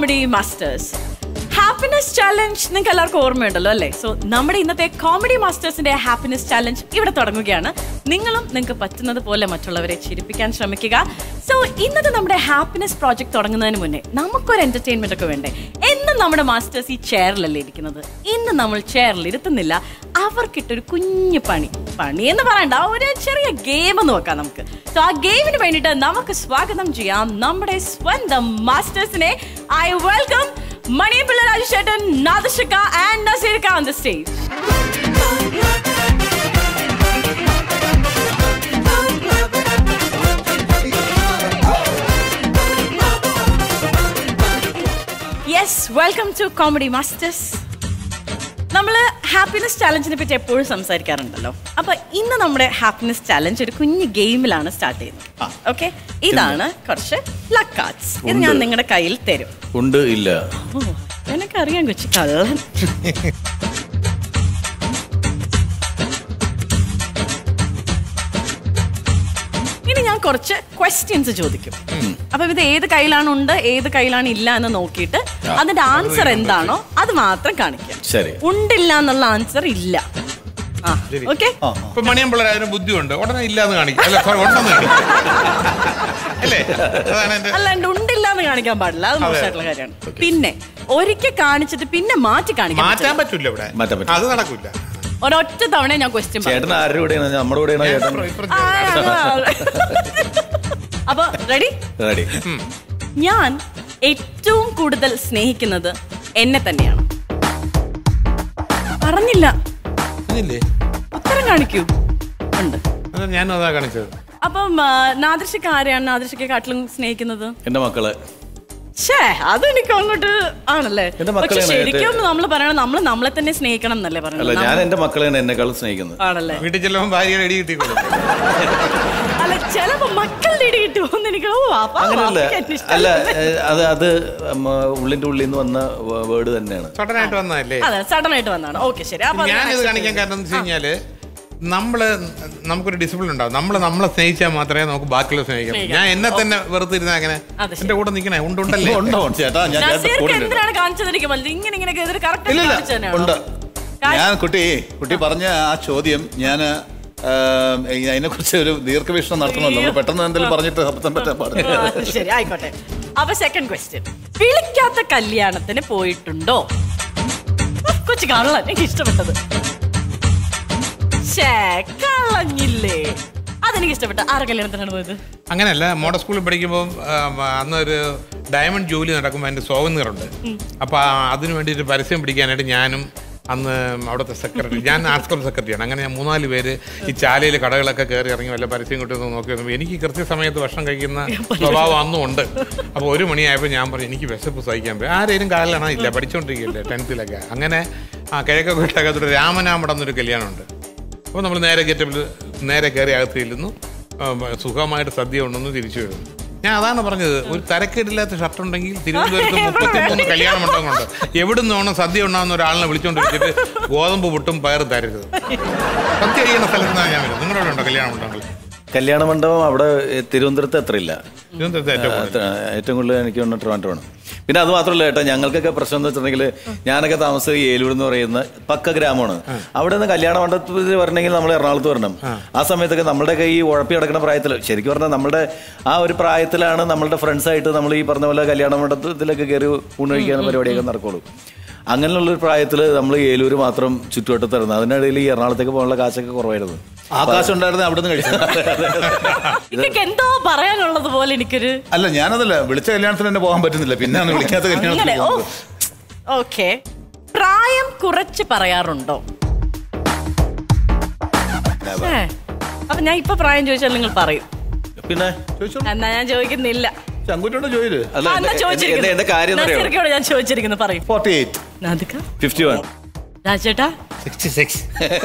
Comedy masters happiness challenge നിങ്ങൾക്ക് എല്ലാവർക്കും ഓർമ്മയുണ്ടല്ലോ അല്ലേ സോ നമ്മുടെ ഇന്നത്തെ കോമഡി മാസ്റ്റേഴ്സിന്റെ ഹാപ്പിനെസ് ചാലഞ്ച് ഇവിടെ തുടങ്ങുകയാണ് നിങ്ങളും നിങ്ങൾക്ക് പറ്റുന്നത് പോലെ മറ്റുള്ളവരെ ചിരിപ്പിക്കാൻ ശ്രമിക്കുക സോ ഇന്നത്തെ നമ്മുടെ ഹാപ്പിനെസ് പ്രോജക്ട് തുടങ്ങുന്നതിന് മുന്നേ നമുക്കൊരു എന്റർടൈൻമെന്റ് ഒക്കെ വേണ്ടേ എന്നും നമ്മുടെ മാസ്റ്റേഴ്സ് ഈ ചെയറിലല്ലേ ഇരിക്കുന്നത് ഇന്ന് നമ്മൾ ചെയറിൽ ഇരുത്തുന്നില്ല അവർക്കിട്ടൊരു കുഞ്ഞു പണി പണി എന്ന് പറയണ്ട ഒരു ചെറിയ ഗെയിം എന്ന് നോക്കാം നമുക്ക് സോ ആ ഗെയിമിന് വേണ്ടിയിട്ട് നമുക്ക് സ്വാഗതം ചെയ്യാം നമ്മുടെ സ്വന്തം മാസ്റ്റേഴ്സിനെ ഐ വെൽക്കം മണിപിള്ള രാജേട്ടൻ നാദശക ആൻഡ് നസീർക്ക on the stage yes welcome to comedy masters നമ്മൾ ഹാപ്പിനെസ് ചാലഞ്ചിനെ പറ്റി എപ്പോഴും സംസാരിക്കാറുണ്ടല്ലോ അപ്പൊ ഇന്ന് നമ്മുടെ ഹാപ്പിനെസ് ചാലഞ്ച് ഒരു കുഞ്ഞു ഗെയിമിലാണ് സ്റ്റാർട്ട് ചെയ്യുന്നത് ഓക്കെ ഇതാണ് കുറച്ച് ലക്ക് കാർഡ്സ് ഇത് ഞാൻ നിങ്ങളുടെ കയ്യിൽ തരും ഉണ്ട് ഇല്ല ഓ എനിക്കറിയാം കൊച്ചു കള്ളൻ ഇനി ഞാൻ കുറച്ച് ക്വസ്റ്റ്യൻസ് ചോദിക്കും അപ്പൊ ഇത് ഏത് കയ്യിലാണ് ഉണ്ട് ഏത് കയ്യിലാണ് ഇല്ല എന്ന് നോക്കിയിട്ട് അതിന്റെ ആൻസർ എന്താണോ അത് മാത്രം കാണിക്കാം ശരി ഉണ്ടില്ല എന്നുള്ള ആൻസർ ഇല്ല ആ ഓക്കെ ഇപ്പൊ മണിയമ്പിള്ളേർ അതിന് ബുദ്ധിയുണ്ട് ഉടനെ ഇല്ലാന്ന് കാണിക്കും അല്ല sorry, ഉണ്ടെന്ന് കാണിക്കും അല്ലേ അതാണ് എന്റെ അല്ലാണ്ട് ഉണ്ടില്ല എന്ന് കാണിക്കാൻ പാടില്ല അത് മോശമായിട്ടുള്ള കാര്യമാണ് പിന്നെ ഒരിക്കൽ കാണിച്ചിട്ട് പിന്നെ മാറ്റി കാണിക്കാൻ മാറ്റാൻ പറ്റില്ല. പറ്റൂല ഇവിടെ മാറ്റാൻ പറ്റില്ല. അത് നടക്കൂല ഒരൊറ്റ തവണ ഞാൻ ക്വസ്റ്റ്യൻ ചേട്ടൻ ആരുടെ കൂടെയാണ് നമ്മുടെ കൂടെയാണോ ചേട്ടൻ ഇപ്പുറത്ത് അപ്പൊ റെഡി റെഡി ഞാൻ ഏറ്റവും കൂടുതൽ സ്നേഹിക്കുന്നത് എന്നെ തന്നെയാണ് പറഞ്ഞില്ല ഇന്നില്ലേ? ഉത്തരം കാണിക്കൂ ഉണ്ട് അതാ ഞാനും അതാ കാണിച്ചത് അപ്പം നാദൃശക്ക് ആരെയാണ് നാദൃശക്കെ കാട്ടിലും സ്നേഹിക്കുന്നത് എന്റെ മക്കള് ഷേ അതെനിക്ക് അങ്ങോട്ട് ആണല്ലേ എന്റെ പക്ഷെ മക്കളെയാണ് ശരിക്കും നമ്മൾ പറയണം നമ്മൾ നമ്മളെ തന്നെ സ്നേഹിക്കണം എന്നല്ലേ അല്ല പറയുന്നത് ഞാൻ എന്റെ മക്കളെയാണ് എന്നെക്കാൾ സ്നേഹിക്കുന്നത് ആണല്ലേ വീട്ടിൽ ചെല്ലുമ്പോൾ ഭാര്യയുടെ ഇടി കിട്ടിക്കോളും അല്ല ചിലപ്പോ മക്കളുടെ ഇടി കിട്ടുമോന്ന് എനിക്ക് ഓ വാപ്പാ, അങ്ങനെയല്ല വാപ്പയ്ക്ക് എന്നെ ഇഷ്ടമല്ല. അല്ല ഏ, അത് അത് ഉം, ഉള്ളിന്റെ ഉള്ളിൽ നിന്ന് വന്ന വേർഡ് തന്നെയാണ് സഡനായിട്ട് വന്നതല്ലേ അതെ സഡൻ ആയിട്ട് വന്നാണ് ഓക്കെ ശരി അപ്പൊ അത് ഞാനിത് accept കാണിക്കാൻ ചെയ്തു. കാരണം എന്ന് വെച്ച് കഴിഞ്ഞാല് നമ്മള് നമുക്കൊരു ഡിസിപ്ലിൻ ഉണ്ടാവും നമ്മള് നമ്മളെ സ്നേഹിച്ചാൽ മാത്രമേ നമുക്ക് ബാക്കിയുള്ള സ്നേഹിക്കാൻ പറ്റൂ. ഞാൻ എന്നെ തന്നെ വെറുത്തിരുന്ന അങ്ങനെ അത് ശരി. എന്റെ കൂടെ നിൽക്കണേ ഉണ്ടുണ്ടല്ലേ ഉണ്ടോ ചേട്ടാ ഞാൻ ചേട്ടൻ്റെ നസീർക്ക് കൂടെ ഉണ്ട്. എന്തിനാണ് കാണിച്ചത് എനിക്ക് മനസ്സിലായി. ഇങ്ങനെ ഇങ്ങനെ എതിര് correct ആയിട്ട് ഇല്ലില്ല കാണിച്ചു തന്നെയാണോ? ഉണ്ട് കാ- ഞാൻ കുട്ടി കുട്ടി പറഞ്ഞ ആ ചോദ്യം ഞാൻ അതിനെ കുറിച്ച് ഒരു ദീർഘവീക്ഷണം നടത്തണമല്ലോ നമ്മൾ പെട്ടെന്ന് എന്തെങ്കിലും പറഞ്ഞിട്ട് അബദ്ധം പറ്റാൻ പാടില്ല ആ, ശരി ആയിക്കോട്ടെ അപ്പൊ സെക്കൻഡ് ക്വസ്റ്റ്യൻ വിളിക്കാത്ത കല്യാണത്തിന് പോയിട്ടുണ്ടോ ഉഫ്, കൊച്ചു കള്ളൻ എനിക്ക് ഇഷ്ടപ്പെട്ടത് ഷേ കള്ളഞ്ഞില്ലേ അതെനിക്ക് ഇഷ്ടപ്പെട്ട ആരെ കല്യാണത്തിനാണ് പോയത് അങ്ങനെയല്ല മോഡൽ സ്കൂളിൽ പഠിക്കുമ്പോൾ അന്ന് ഒരു ഡയമണ്ട് ജോലി നടക്കുമ്പോൾ അതിന്റെ സ്വാതന്ത്ര്യമുണ്ട് അപ്പൊ ആ, അതിനു വേണ്ടിയിട്ട് പരസ്യം പിടിക്കാനായിട്ട് ഞാനും അന്ന് അവിടുത്തെ സെക്രട്ടറി ഞാൻ ആർട്സ് ക്ലബ് സെക്രട്ടറിയാണ് അങ്ങനെ ഞാൻ മൂന്നാല് പേര് ഈ ചാലയിൽ കടകളൊക്കെ കയറി ഇറങ്ങി വല്ല പരസ്യം കിട്ടുമെന്ന് നോക്കി വന്നപ്പോൾ എനിക്ക് കൃത്യസമയത്ത് ഭക്ഷണം കഴിക്കുന്ന സ്വഭാവം അന്നും ഉണ്ട് അപ്പോൾ ഒരു മണിയായപ്പോൾ ഞാൻ പറഞ്ഞു എനിക്ക് വിശപ്പ് സഹിക്കാൻ പറ്റും ആരെയും കാലിലാണ് ഇല്ല പഠിച്ചുകൊണ്ടിരിക്കുകയല്ലേ ടെൻത്തിലൊക്കെ അങ്ങനെ ആ കിഴക്കൊക്കെ വിട്ടകത്തൊരു രാമനാമടം എന്നൊരു കല്യാണമുണ്ട് അപ്പോൾ നമ്മൾ നേരെ ഗെറ്റപ്പിൽ നേരെ കയറി അകത്ത് ചെല്ലുന്നു ആ, സുഖമായിട്ട് സദ്യ ഉണ്ടെന്ന് തിരിച്ചു വരുന്നു ഞാൻ അതാണ് പറഞ്ഞത് ഒരു തരക്കേടില്ലാത്ത ഷർട്ട് ഉണ്ടെങ്കിൽ തിരുവനന്തപുരത്ത് മുപ്പത്തിമൂന്ന് കല്യാണ മണ്ഡപങ്ങളുണ്ട് എവിടെ നിന്നാണ് സദ്യ ഉണ്ടാകുന്ന ഒരാളിനെ വിളിച്ചോണ്ടിരിച്ചിട്ട് ഗോതമ്പ് പുട്ടും പയറും തരരുത് സദ്യ കഴിയുന്ന സ്ഥലത്ത് നിന്നാണ് ഞാൻ വരുന്നത് നിങ്ങളുടെ അവിടെ ഉണ്ടോ കല്യാണ മണ്ഡപങ്ങൾ കല്യാണ മണ്ഡപം അവിടെ ഏ, തിരുവനന്തപുരത്ത് അത്രയില്ല തിരുവനന്തപുരത്ത് ഏറ്റവും കൂടുതൽ. ആ, ഏറ്റവും കൂടുതൽ എനിക്ക് തോന്നുന്നു ട്രിവാൻഡ്രമാണ് പിന്നെ അത് മാത്രമല്ല ഏട്ടാ ഞങ്ങൾക്കൊക്കെ പ്രശ്നം എന്ന് വെച്ചിട്ടുണ്ടെങ്കിൽ ഞാനൊക്കെ താമസിച്ചത് ഏലൂർ എന്ന് പറയുന്ന പക്ക ഗ്രാമമാണ് അവിടെ നിന്ന് കല്യാണ മണ്ഡപത്തിൽ വരണമെങ്കിൽ നമ്മൾ എറണാകുളത്ത് വരണം ആ സമയത്തൊക്കെ നമ്മുടെ കൈ ഉഴപ്പി കിടക്കുന്ന പ്രായത്തിൽ ശരിക്കും പറഞ്ഞാൽ നമ്മുടെ ആ ഒരു പ്രായത്തിലാണ് നമ്മളുടെ ഫ്രണ്ട്സായിട്ട് നമ്മൾ ഈ പറഞ്ഞ പോലെ കല്യാണ മണ്ഡപത്തിലൊക്കെ കയറി ഊണ് കഴിക്കാനുള്ള പരിപാടിയൊക്കെ നടക്കുള്ളൂ അങ്ങനെയുള്ള ഒരു പ്രായത്തിൽ നമ്മൾ ഏലൂര് മാത്രം ചുറ്റുവട്ടത്തിരുന്നു അതിനിടയിൽ ഈ എറണാകുളത്തേക്ക് പോകാനുള്ള കാശൊക്കെ കുറവായിരുന്നു ആ കാശ് ഉണ്ടായിരുന്നു അവിടെ നിന്ന് കഴിച്ചു നിങ്ങൾക്ക് എന്തോ പറയാനുള്ളത് പോലെ എനിക്കൊരു അല്ല ഞാനതല്ല വിളിച്ച കല്യാണത്തിന് തന്നെ പോകാൻ പറ്റുന്നില്ല പിന്നെയാണ് വിളിക്കാത്ത അങ്ങനെ കല്യാണത്തിന് ഓ പോകുന്നത്. ഓക്കെ പ്രായം കുറച്ച് പറയാറുണ്ടോ ഛേ, അപ്പൊ ഞാൻ ഇപ്പൊ പ്രായം ചോദിച്ചാൽ നിങ്ങൾ പറയും പിന്നെ ചോദിച്ചോ എന്നാ ഞാൻ ചോദിക്കുന്നില്ല ചങ്കുറ്റോണ്ട് ചോദിച്ചു ആ, എന്നാ ചോദിച്ചിരിക്കുന്നു. എന്റെ കാര്യം നസീർക്കയോട് ഞാൻ ചോദിച്ചിരിക്കുന്നു പറയും ഫോർട്ടി എയ്റ്റ് നാദിക ഫിഫ്റ്റി വൺ രാജേട്ടാ 66.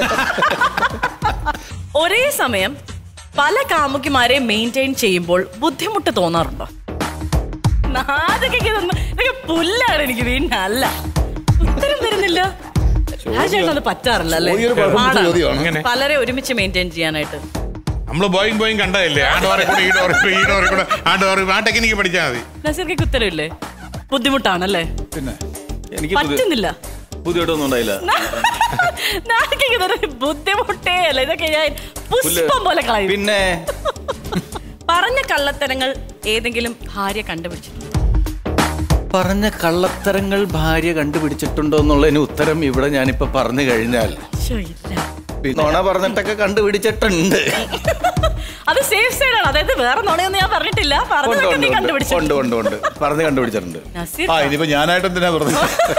ഒരേ സമയം പല കാമുകിമാരെ മെയിൻറ്റെയിൻ ചെയ്യുമ്പോൾ ബുദ്ധിമുട്ട് തോന്നാറുണ്ടോ നാദികയ്ക്ക് ഇതൊന്നും ഇതൊക്കെ പുല്ലാണ് എനിക്ക് വീണ്ടും അല്ല ഉത്തരം വരുന്നില്ല രാജേട്ടൻ അത് പറ്റാറില്ല അല്ലേ ചോദ്യം ഒരു കുഴപ്പം ആണോ? ചോദ്യമാണ്. അങ്ങനെ. പലരെ ഒരുമിച്ച് മെയിൻറ്റെയിൻ ചെയ്യാനായിട്ട് നമ്മള് ബോയിങ് ബോയിങ് കണ്ടതല്ലേ ആ ഡോറെ കൂടെ ഈ ഡോറെ കൂടെ ഈ ഡോറെ കൂടെ ആ ഡോറെ ആ ടെക്നിക്ക് പഠിച്ചാൽ മതി നസീർക്ക് ഉത്തരവില്ലേ ബുദ്ധിമുട്ടാണല്ലേ പിന്നെ എനിക്ക് പുതിയ- പറ്റുന്നില്ല ബുദ്ധിമുട്ടൊന്നും ഉണ്ടായില്ല നാളേക്ക് ഇതൊരു ബുദ്ധിമുട്ടേ അല്ല ഇതൊക്കെ ഞാൻ പുഷ്പം പോലെ കളയും പിന്നെ പറഞ്ഞ കള്ളത്തരങ്ങൾ ഏതെങ്കിലും ഭാര്യ കണ്ടുപിടിച്ചിട്ടുണ്ട് പറഞ്ഞ കള്ളത്തരങ്ങൾ ഭാര്യ കണ്ടുപിടിച്ചിട്ടുണ്ടോ എന്നുള്ളതിന് ഉത്തരം ഇവിടെ ഞാനിപ്പോ പറഞ്ഞു കഴിഞ്ഞാൽ ശ്ശോ, ഇല്ല നോണ പറഞ്ഞിട്ടൊക്കെ കണ്ടുപിടിച്ചിട്ടുണ്ട് അത് സേഫ് സൈഡ് ആണ് അതായത് വേറെ നുണയൊന്നും ഞാൻ പറഞ്ഞിട്ടില്ല ഉണ്ട്, പറഞ്ഞതൊക്കെ ഉണ്ട്, നീ ഉണ്ട്. കണ്ടുപിടിച്ചിട്ടുണ്ട് ഉണ്ട് ഉണ്ട് ഉണ്ട് പറഞ്ഞ് കണ്ടുപിടിച്ചിട്ടുണ്ട് നസീർ ആ ഇനിയിപ്പോ ഞാനായിട്ട് എന്തിനാ പറഞ്ഞത്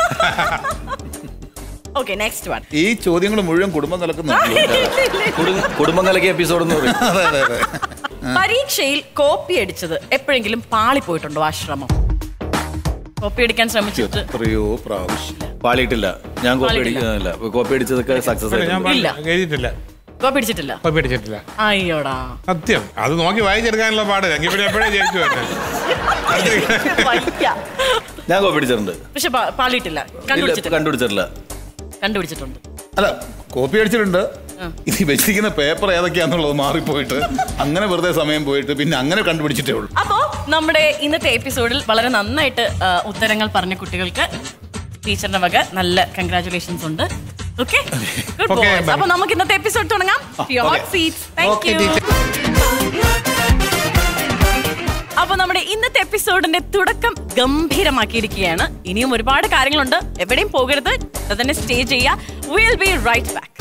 ഓക്കെ നെക്സ്റ്റ് വൺ ഈ ചോദ്യങ്ങൾ മുഴുവൻ കുടുംബം നിലക്കുന്നുണ്ടല്ലോ കുടും- കുടുംബം കലക്കിയ എപ്പിസോഡ് എന്ന് പറയും അതെ അതെ അതെ പരീക്ഷയിൽ കോപ്പി അടിച്ചത് എപ്പോഴെങ്കിലും പാളി പോയിട്ടുണ്ടോ ആ ശ്രമം കോപ്പി അടിക്കാൻ ശ്രമിച്ചിട്ട് എത്രയോ പ്രാവശ്യം പാളിയിട്ടില്ല ഞാൻ കോപ്പി പാളിയിട്ടില്ല. അടിക്കുന്നില്ല കോപ്പി അടിച്ചതൊക്കെ സക്സസ് ഞാൻ ആയിരുന്നു ഇല്ല. പറഞ്ഞു, എഴുതിയിട്ടില്ല കോപ്പി അടിച്ചിട്ടില്ല ഇപ്പൊ പിടിച്ചിട്ടില്ല അയ്യോടാ സത്യം അത് നോക്കി വായിച്ചെടുക്കാനുള്ള പാട് എങ്കിൽ പിന്നെ എപ്പോഴേ ജയിച്ചു തന്നെ വയ്യ. ഞാൻ കോപ്പി അടിച്ചിട്ടുണ്ട് പക്ഷെ പാ- പാളിയിട്ടില്ല ഇല്ല, കണ്ടുപിടിച്ചിട്ടില്ല കണ്ടുപിടിച്ചിട്ടില്ല കണ്ടുപിടിച്ചിട്ടുണ്ട് അല്ല കോപ്പി അടിച്ചിട്ടുണ്ട് ഇത് വെച്ചിരിക്കുന്ന പേപ്പർ ഏതൊക്കെയാന്നുള്ളത് മാറിപ്പോയിട്ട് അങ്ങനെ വെറുതെ സമയം പോയിട്ട് പിന്നെ അങ്ങനെ കണ്ടുപിടിച്ചിട്ടേ ഉള്ളൂ അപ്പോ നമ്മുടെ ഇന്നത്തെ എപ്പിസോഡിൽ വളരെ നന്നായിട്ട് ആ, ഉത്തരങ്ങൾ പറഞ്ഞ കുട്ടികൾക്ക് ടീച്ചറിന്റെ വക നല്ല കൺഗ്രാറ്റുലേഷൻസ് ഉണ്ട് okay good Okay, boys bye. അപ്പൊ നമുക്ക് ഇന്നത്തെ എപ്പിസോഡ് തുടങ്ങാം hot seats thank Okay, you അപ്പൊ നമ്മുടെ ഇന്നത്തെ എപ്പിസോഡിന്റെ തുടക്കം ഗംഭീരമാക്കിയിരിക്കുകയാണ് ഇനിയും ഒരുപാട് കാര്യങ്ങളുണ്ട് എവിടെയും പോകരുത് അത് തന്നെ സ്റ്റേ ചെയ്യുക will be right back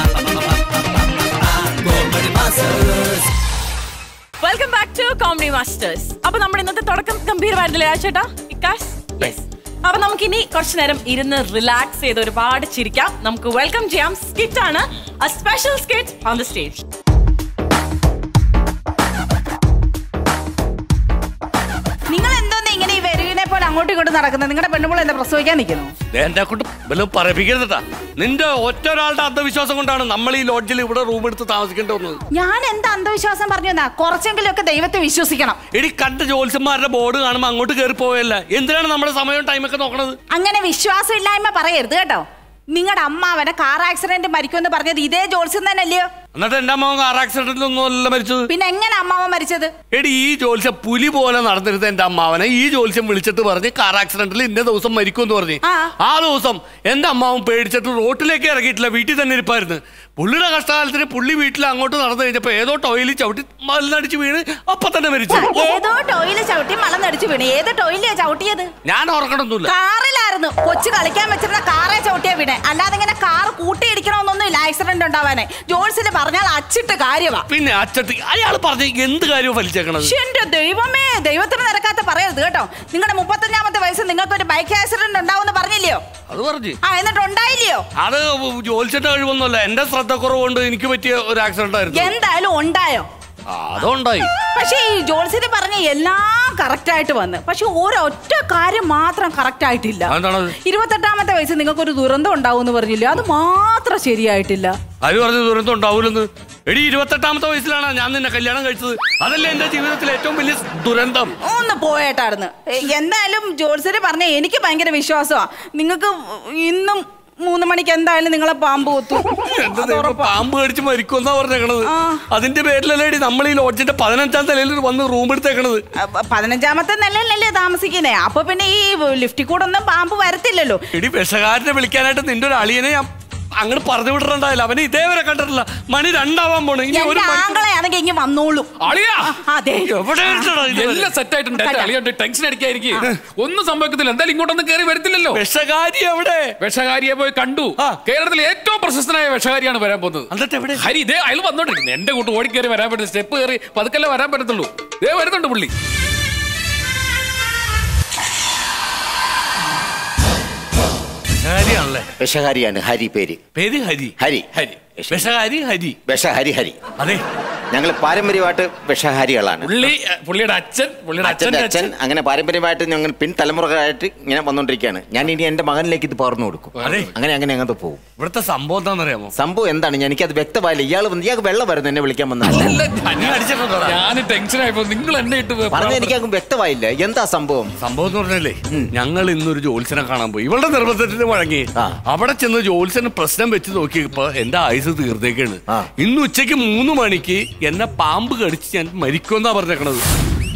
welcome back to comedy Masters അപ്പൊ നമ്മുടെ ഇന്നത്തെ തുടക്കം ഗംഭീരമായിരുന്നില്ലേ ആ ചേട്ടാ ഇക്കാസ് യെസ് അപ്പൊ നമുക്ക് ഇനി കുറച്ചു നേരം ഇരുന്ന് റിലാക്സ് ചെയ്ത് ഒരുപാട് ചിരിക്കാം നമുക്ക് വെൽക്കം ചെയ്യാം സ്കിറ്റ് ആണ് a special skit on the stage നിങ്ങൾ എന്തോന്ന് ഇങ്ങനെ ഈ വരുവിനെ പോലെ അങ്ങോട്ടും ഇങ്ങോട്ടും നടക്കുന്നത് നിങ്ങളുടെ പെണ്ണുമ്പോൾ എന്താ പ്രസവിക്കാൻ നിൽക്കുന്നു എന്റെ കൊണ്ട് വല്ലതും പറയിപ്പിക്കരുതട്ടാ നിന്റെ ഒറ്റ ഒരാളുടെ അന്ധവിശ്വാസം കൊണ്ടാണ് നമ്മൾ ഈ ലോഡ്ജിൽ ഇവിടെ റൂം എടുത്ത് താമസിക്കേണ്ടി വന്നത് ഞാൻ എന്താ അന്ധവിശ്വാസം പറഞ്ഞു തന്നാ കുറച്ചെങ്കിലും ഒക്കെ ദൈവത്തെ വിശ്വസിക്കണം എടി കണ്ട ജോത്സ്യന്മാരുടെ ബോർഡ് കാണുമ്പോൾ അങ്ങോട്ട് കയറി പോയല്ല എന്തിനാണ് നമ്മുടെ സമയവും ടൈമൊക്കെ നോക്കണത് അങ്ങനെ വിശ്വാസമില്ലായ്മ പറയരുത് കേട്ടോ നിങ്ങളുടെ അമ്മാവനെ കാർ ആക്സിഡന്റ് മരിക്കുമെന്ന് പറഞ്ഞത് ഇതേ ജോത്സ്യം തന്നെയല്ലയോ എന്നിട്ട് എന്റെ അമ്മ കാർ ആക്സിഡന്റിൽ ഒന്നും അല്ല മരിച്ചത് പിന്നെ എങ്ങനെ അമ്മാവൻ മരിച്ചത് എടി ഈ ജോത്സ്യം പുലി പോലെ നടന്നിരുന്ന എന്റെ അമ്മാവനെ ഈ ജോത്സ്യം വിളിച്ചിട്ട് പറഞ്ഞ് കാർ ആക്സിഡന്റിൽ ഇന്ന ദിവസം മരിക്കും എന്ന് പറഞ്ഞ് ആ. ആ ദിവസം എന്റെ അമ്മാവൻ പേടിച്ചിട്ട് റോട്ടിലേക്ക് ഇറങ്ങിയിട്ടില്ല വീട്ടിൽ തന്നെ ഇരിപ്പായിരുന്നു പുള്ളിയുടെ കഷ്ടകാലത്തിന് പുള്ളി വീട്ടിൽ അങ്ങോട്ട് നടന്നു കഴിഞ്ഞപ്പോ ഏതോ ടോയിലിൽ ചവിട്ടി മലിനടിച്ച് വീണ് അപ്പൊ തന്നെ മരിച്ചു ഏതോ ടോയില് ചവിട്ടി മലന്നടിച്ചു വീണ് ഏത് ടോയിലാ ചവിട്ടിയത് ഞാൻ ഓർക്കണമൊന്നുമില്ല കാറിലായിരുന്നു കൊച്ചു കളിക്കാൻ വെച്ചിരുന്ന കാറെ ചവിട്ടിയാ വീണേ അല്ലാതെ ഇങ്ങനെ കാർ കൂട്ടിയിടിക്കണമെന്നൊന്നുമില്ല ആക്സിഡന്റ് ഉണ്ടാവാനേ ജോൾസിന് പറഞ്ഞാൽ അച്ചിട്ട് കാര്യമാ പിന്നെ അച്ചട്ടി അയാൾ പറഞ്ഞ എന്ത് കാര്യവും ഫലിച്ചേക്കണത് ശ്ശെ, എന്റെ ദൈവമേ ദൈവത്തിന് നിരക്കാത്ത പറയരുത് കേട്ടോ നിങ്ങളുടെ മുപ്പത്തഞ്ചാമത്തെ വയസ്സ് നിങ്ങൾക്ക് ഒരു ബൈക്ക് ആക്സിഡന്റ് ഉണ്ടാവുമെന്ന് പറഞ്ഞില്ലയോ അത് പറഞ്ഞു ആ എന്നിട്ട് ഉണ്ടായില്ലയോ അത് ജോലിച്ചിട്ട് കഴിവൊന്നുമല്ല എന്റെ ശ്രദ്ധക്കുറവുകൊണ്ട് എനിക്ക് പറ്റിയ ഒരു ആക്സിഡന്റ് ആയിരുന്നു എന്തായാലും ഉണ്ടായോ ആ, അതുണ്ടായി പക്ഷെ ഈ ജോൾസിന് പറഞ്ഞ എല്ലാം കറക്റ്റ് ആയിട്ട് വന്ന് പക്ഷെ ഒരൊറ്റ കാര്യം മാത്രം കറക്റ്റ് ആയിട്ടില്ല അതെന്താണത്? ഇരുപത്തെട്ടാമത്തെ വയസ്സ് നിങ്ങൾക്ക് ഒരു ദുരന്തം ഉണ്ടാവും എന്ന് പറഞ്ഞില്ലേ അത് മാത്രം ശരിയായിട്ടില്ല ആര് പറഞ്ഞു ദുരന്തം ഉണ്ടാവൂലെന്ന് എടി ഇരുപത്തെട്ടാമത്തെ വയസ്സിലാണ് ഞാൻ നിന്നെ കല്യാണം കഴിച്ചത് അതല്ലേ എന്റെ ജീവിതത്തിലെ ഏറ്റവും വലിയ ദുരന്തം ഒന്ന് പോയേട്ടായിരുന്നു എ- എന്തായാലും ജോത്സര് പറഞ്ഞ എനിക്ക് ഭയങ്കര വിശ്വാസമാ നിങ്ങൾക്ക് ഇന്നും മൂന്ന് മണിക്ക് എന്തായാലും നിങ്ങളെ പാമ്പ് കൊത്തു എന്റെ ദൈവം പാമ്പ് കടിച്ച് മരിക്കുമെന്നാ പറഞ്ഞേക്കണത് ആ. അതിന്റെ പേരിലല്ലേ എടി നമ്മൾ ഈ ലോഡ്ജിന്റെ പതിനഞ്ചാം നിലയിൽ വന്ന് റൂം എടുത്തേക്കണത് അപ്പ- പതിനഞ്ചാമത്തെ നിലയിലല്ലേ താമസിക്കുന്നേ അപ്പൊ പിന്നെ ഈ ലിഫ്റ്റിൽ കൂടെ ഒന്നും പാമ്പ് വരത്തില്ലല്ലോ എടി വിഷകാരനെ വിളിക്കാനായിട്ട് നിന്റെ ഒരു അളിയനെ ഞാൻ അങ്ങോട്ട് പറഞ്ഞു വിടണ്ടായില്ല അവനെ ഇതേവരെ കണ്ടിട്ടില്ല മണി രണ്ടാവാൻ പോണ് ഇനി ഒരു എന്റെ മണിക്കൂർ- ആങ്ങളെ ആണെങ്കിൽ ഇങ്ങ് വന്നോളും അളിയാ അതെ എവിടെ ഇരുന്നെടാ ഇതുവരെ? എല്ലാം സെറ്റ് ആയിട്ടുണ്ട് എന്റെ അളിയുണ്ട് ടെൻഷൻ അടിക്കായിരിക്കും ഒന്നും സംഭവിക്കത്തില്ല എന്തായാലും ഇങ്ങോട്ടൊന്നും കയറി വരത്തില്ലല്ലോ വിഷകാരി എവിടെ വിഷകാരിയെ പോയി കണ്ടു ആ. കേരളത്തിലെ ഏറ്റവും പ്രശസ്തനായ വിഷകാരിയാണ് വരാൻ പോകുന്നത് എന്നിട്ട് എവിടെ ഹരി ഇതേ അയാൾ വന്നോണ്ടിരിക്കുന്നു എന്റെ കൂട്ട് ഓടിക്കേറി വരാൻ പറ്റും സ്റ്റെപ്പ് കയറി പതുക്കല്ലേ വരാൻ പറ്റത്തുള്ളൂ ഇതേ വരുന്നുണ്ട് പുള്ളി വിഷകാരിയാണല്ലേ വിഷഹാരിയാണ് ഹരി പേര് പേര് ഹരി ഹരി ഹരി വിഷകാരി ഹരി വിഷഹരി ഹരി അതെ ഞങ്ങൾ പാരമ്പര്യമായിട്ട് വിഷഹാരികളാണ് പുള്ളി അഹ്, പുള്ളിയുടെ അച്ഛൻ പുള്ളിയുടെ അച്ഛൻ്റെ അച്ഛന്റെ അച്ഛൻ അച്ഛൻ അങ്ങനെ പാരമ്പര്യമായിട്ട് ഞങ്ങൾ പിൻതലമുറകളായിട്ട് ഇങ്ങനെ വന്നുകൊണ്ടിരിക്കുകയാണ് ഞാൻ ഇനി എന്റെ മകനിലേക്ക് ഇത് പകർന്നു കൊടുക്കും അതെ. അങ്ങനെ അങ്ങനെ അങ്ങനത്തെ പോകും ഇവിടുത്തെ സംഭവം എന്താണെന്നറിയാമോ സംഭവം എന്താണ് എനിക്കത് വ്യക്തമായില്ല ഇയാൾ വന്ന് ഇയാൾക്ക് വെള്ളം വരുന്നു എന്നെ വിളിക്കാൻ വന്നത് അല്ല, നീ അടിച്ചിട്ടുണ്ടോ ഞാൻ ടെൻഷൻ ആയപ്പോ നിങ്ങൾ എന്നെ ഇട്ട് പറഞ്ഞ എനിക്കങ്ങ് വ്യക്തമായില്ല എന്താ സംഭവം സംഭവം എന്ന് പറഞ്ഞല്ലേ ഞങ്ങൾ ഇന്നൊരു ജോത്സ്യനെ കാണാൻ പോയി ഇവളുടെ നിർബന്ധത്തിന് വഴങ്ങി ആ. അവിടെ ചെന്ന് ജോത്സ്യന് പ്രശ്നം വെച്ച് നോക്കിയപ്പോ എന്റെ ആയുസ് തീർത്തേക്കാണ് ആ. ഇന്ന് ഉച്ചയ്ക്ക് മൂന്ന് മണിക്ക് എന്നെ പാമ്പ് കടിച്ച് ഞാൻ മരിക്കുമെന്നാ പറഞ്ഞേക്കണത്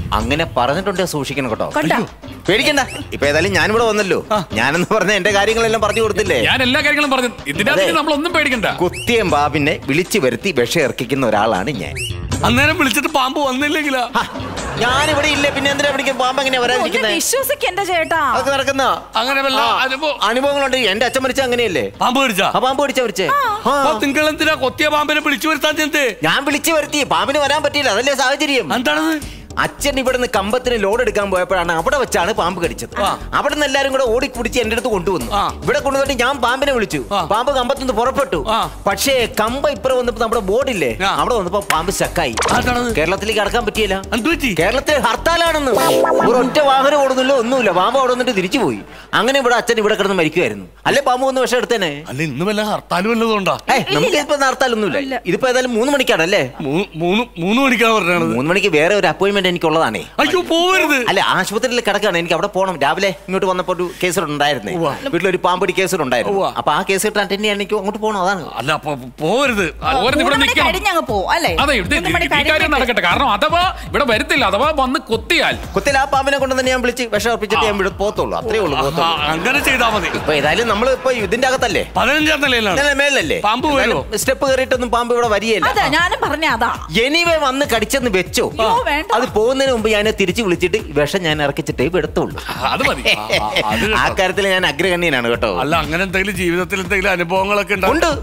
അങ്ങനെ പറഞ്ഞിട്ടുണ്ടെ സൂക്ഷിക്കണം കേട്ടോ കണ്ടാ? പേടിക്കണ്ട ഇപ്പൊ ഏതായാലും ഞാനിവിടെ വന്നല്ലോ ഞാനെന്ന് പറഞ്ഞ എന്റെ കാര്യങ്ങളെല്ലാം പറഞ്ഞു കൊടുത്തില്ലേ ഞാൻ എല്ലാ കാര്യങ്ങളും പറഞ്ഞു ഇതിനകത്ത് അതെ. നമ്മളൊന്നും പേടിക്കണ്ട കുത്തിയം ബാബിനെ വിളിച്ചു വരുത്തി വിഷം ഇറക്കിക്കുന്ന ഒരാളാണ് ഞാൻ അന്നേരം വിളിച്ചിട്ട് പാമ്പ് വന്നില്ലെങ്കിലാ ഹ, ഞാനിവിടെ ഇല്ല പിന്നെ എന്തിനാ വിളിക്കും പാമ്പ് എങ്ങനെയാ ഒന്ന് വരാതിരിക്കുന്നത് വിശ്വസിക്കണ്ട ചേട്ടാ അതൊക്കെ നടക്കുന്ന അങ്ങനെ വല്ല അനുഭവം അനുഭവങ്ങളുണ്ട് എന്റെ അച്ഛൻ മരിച്ച അങ്ങനെയല്ലേ പാമ്പ് കടിച്ചാ ആ പാമ്പ് പിടിച്ച മരിച്ചേ ആ. അപ്പൊ നിങ്ങൾ എന്തിനാ കൊത്തിയ പാമ്പിനെ വിളിച്ചു വരുത്താൻ ചെന്നേ ഞാൻ വിളിച്ചു വരുത്തി പാമ്പിന് വരാൻ പറ്റിയില്ല അതല്ലേ സാഹചര്യം എന്താണത് അച്ഛൻ ഇവിടുന്ന് കമ്പത്തിന് ലോഡ് എടുക്കാൻ പോയപ്പോഴാണ് അവിടെ വെച്ചാണ് പാമ്പ് കടിച്ചത് അവിടെ നിന്ന് എല്ലാരും കൂടെ ഓടി പിടിച്ച് എന്റെ അടുത്ത് കൊണ്ടുവന്നു ആ. ഇവിടെ കൊണ്ടുവന്നിട്ട് ഞാൻ പാമ്പിനെ വിളിച്ചു ആ. പാമ്പ് കമ്പത്തുനിന്ന് പുറപ്പെട്ടു ആ. പക്ഷേ കമ്പ ഇപ്പുറം വന്നപ്പോ നമ്മുടെ ബോർഡില്ലേ ആ. അവിടെ വന്നപ്പോ പാമ്പ് സ്റ്റക്കായി അതാണത്. കേരളത്തിലേക്ക് കടക്കാൻ പറ്റിയില്ല എന്ത് പറ്റി കേരളത്തിൽ ഹർത്താലാണെന്ന് ഒരു ഒറ്റ വാഹനം ഓടുന്നില്ല ഒന്നുമില്ല പാമ്പ് അവിടെ വന്നിട്ട് തിരിച്ചു പോയി അങ്ങനെ ഇവിടെ അച്ഛൻ ഇവിടെ കിടന്ന് മരിക്കുമായിരുന്നു അല്ലേ പാമ്പ് വന്ന് വിഷം എടുത്തേനെ അല്ല ഇന്ന് വല്ല ഹർത്താലും വല്ലതുകൊണ്ടാ ഏ നമുക്ക് ഇപ്പൊ ഹർത്താലൊന്നുമില്ല ഇതിപ്പോ ഏതായാലും മൂന്ന് മണിക്കാണല്ലേ മൂന്ന് മൂന്ന് മൂന്ന് മണിക്കാണ് പറഞ്ഞത് മൂന്ന് മണിക്ക് വേറെ ഒരു അപ്പോയിന്റ്മെന്റ് എനിക്കുള്ളതാണേ അയ്യോ പോവരുത് അല്ല ആശുപത്രിയിൽ കിടക്കാണ് എനിക്ക് അവിടെ പോകണം രാവിലെ ഇങ്ങോട്ട് വന്നപ്പോ ഒരു കേസ് ഉണ്ടായിരുന്നേ ഉവ്വ. വീട്ടിലൊരു പാമ്പടി കേസ് ഉണ്ടായിരുന്നു ഉവ്വ. അപ്പൊ ആ കേസ് അറ്റൻഡ് ചെയ്യാൻ എനിക്ക് അങ്ങോട്ട് പോകണം അതാണ് അല്ല അപ്പൊ പോവരുത് ഓരോന്ന് ഇവിടെ മൂന്ന് മണി നിൽക്കണം കഴിഞ്ഞങ്ങ് പോവും അല്ലേ അതെ ഇത് മൂന്ന് മണി ഈ കാര്യം കഴിഞ്ഞിട്ട് നടക്കട്ടെ കാരണം അഥവാ ഇവിടെ വരത്തില്ല അഥവാ വന്ന് കൊത്തിയാൽ കുത്തിൽ ആ പാമ്പിനെ കൊണ്ട് തന്നെ ഞാൻ വിളിച്ച് വിഷം അർപ്പിച്ചിട്ട് ഞാൻ ഇവിടെ പോത്തുള്ളൂ അത്രേ ഉള്ളൂ ആ, പോത്തുള്ളൂ അങ്ങനെ ചെയ്താ മതി ഇപ്പൊ ഏതായാലും നമ്മൾ ഇപ്പൊ ഇതിന്റെ അകത്തല്ലേ പതിനഞ്ചാം നിലയിലാണ് ഇന്നലെ മേലല്ലേ പാമ്പ് വരുമോ? സ്റ്റെപ്പ് കയറിയിട്ടൊന്നും പാമ്പ് ഇവിടെ വരികയില്ല അതെ ഞാനും പറഞ്ഞ അതാ എനിവേ വന്ന് കടിച്ചെന്ന് വെച്ചോ അയ്യോ, വേണ്ട. അത് പോകുന്നതിന് മുമ്പ് ഞാൻ തിരിച്ചു വിളിച്ചിട്ട് വിഷം ഞാൻ ഇറക്കിച്ചിട്ടേ ഇപ്പൊ എടുത്തുള്ളൂ അത് മതി ആ, അത് കേട്ടോ. ആ കാര്യത്തിൽ ഞാൻ അഗ്രഗണ്യനാണ് കേട്ടോ അല്ല അങ്ങനെ എന്തെങ്കിലും ജീവിതത്തിൽ എന്തെങ്കിലും അനുഭവങ്ങളൊക്കെ ഉണ്ടാവും ഉണ്ട്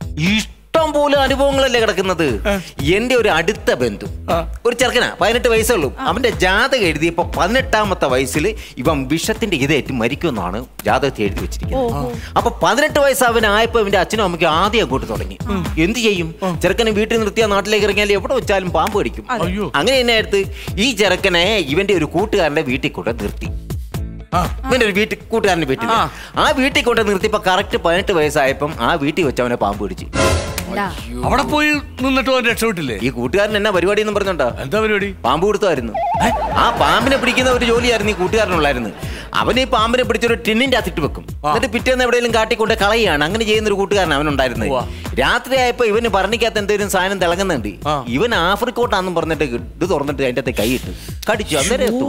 ഇഷ്ടം പോലെ അനുഭവങ്ങളല്ലേ കിടക്കുന്നത് എന്റെ ഒരു അടുത്ത ബന്ധു ഒരു ചെറുക്കനാ പതിനെട്ട് വയസ്സുള്ളൂ അവന്റെ ജാതകം എഴുതിയപ്പോ പതിനെട്ടാമത്തെ വയസ്സിൽ ഇവൻ വിഷത്തിന്റെ ഇതേറ്റ് മരിക്കുമെന്നാണ് ജാതകത്തിൽ എഴുതി വെച്ചിരിക്കുന്നത് അപ്പൊ പതിനെട്ട് വയസ്സ് അവനായപ്പോ ഇവന്റെ അച്ഛനും അമ്മയ്ക്കും ആദ്യം അങ്ങോട്ട് തുടങ്ങി എന്ത് ചെയ്യും ചെറുക്കനെ വീട്ടിൽ നിർത്തിയാൽ നാട്ടിലേക്ക് ഇറങ്ങിയാൽ എവിടെ വെച്ചാലും പാമ്പ് കടിക്കും അയ്യോ. അങ്ങനെ തന്നെ അടുത്ത് ഈ ചെറുക്കനെ ഇവന്റെ ഒരു കൂട്ടുകാരന്റെ വീട്ടിൽ കൊണ്ട് നിർത്തി ഇവന്റെ ഒരു വീട്ടിൽ കൂട്ടുകാരന്റെ വീട്ടിൽ ആ വീട്ടിൽ കൊണ്ട് നിർത്തിയപ്പോ കറക്റ്റ് പതിനെട്ട് വയസ്സായപ്പം ആ വീട്ടിൽ വെച്ച് അവനെ പാമ്പ് പിടിച്ചു അവിടെ പോയി നിന്നിട്ട് അവൻ രക്ഷപ്പെട്ടില്ലേ ഈ കൂട്ടുകാരൻ എന്നാ പരിപാടി എന്ന് പറഞ്ഞോണ്ടാ എന്താ പരിപാടി പാമ്പ് കൊടുത്തായിരുന്നു ആ പാമ്പിനെ പിടിക്കുന്ന ഒരു ജോലിയായിരുന്നു ഈ കൂട്ടുകാരനുള്ളായിരുന്നു അവൻ ഈ പാമ്പിനെ പിടിച്ചൊരു ടിന്നിന്റെ അകത്തിട്ട് വെക്കും എന്നിട്ട് പിറ്റേന്ന് എവിടെയെങ്കിലും കാട്ടിക്കൊണ്ട് കളയാണ് അങ്ങനെ ചെയ്യുന്ന ഒരു കൂട്ടുകാരൻ അവനുണ്ടായിരുന്നത് ഉവ്വ. രാത്രി ആയപ്പോ ഇവന് പറഞ്ഞിക്കകത്ത് എന്തെങ്കിലും സാധനം തിളങ്ങുന്നുണ്ട് ആ. ഇവൻ ആഫ്രിക്കോട്ടാന്നും പറഞ്ഞിട്ട് ഇത് തുറന്നിട്ട് അതിന്റെ അകത്ത് കൈയിട്ട് കടിച്ചു അന്നേരം എത്തും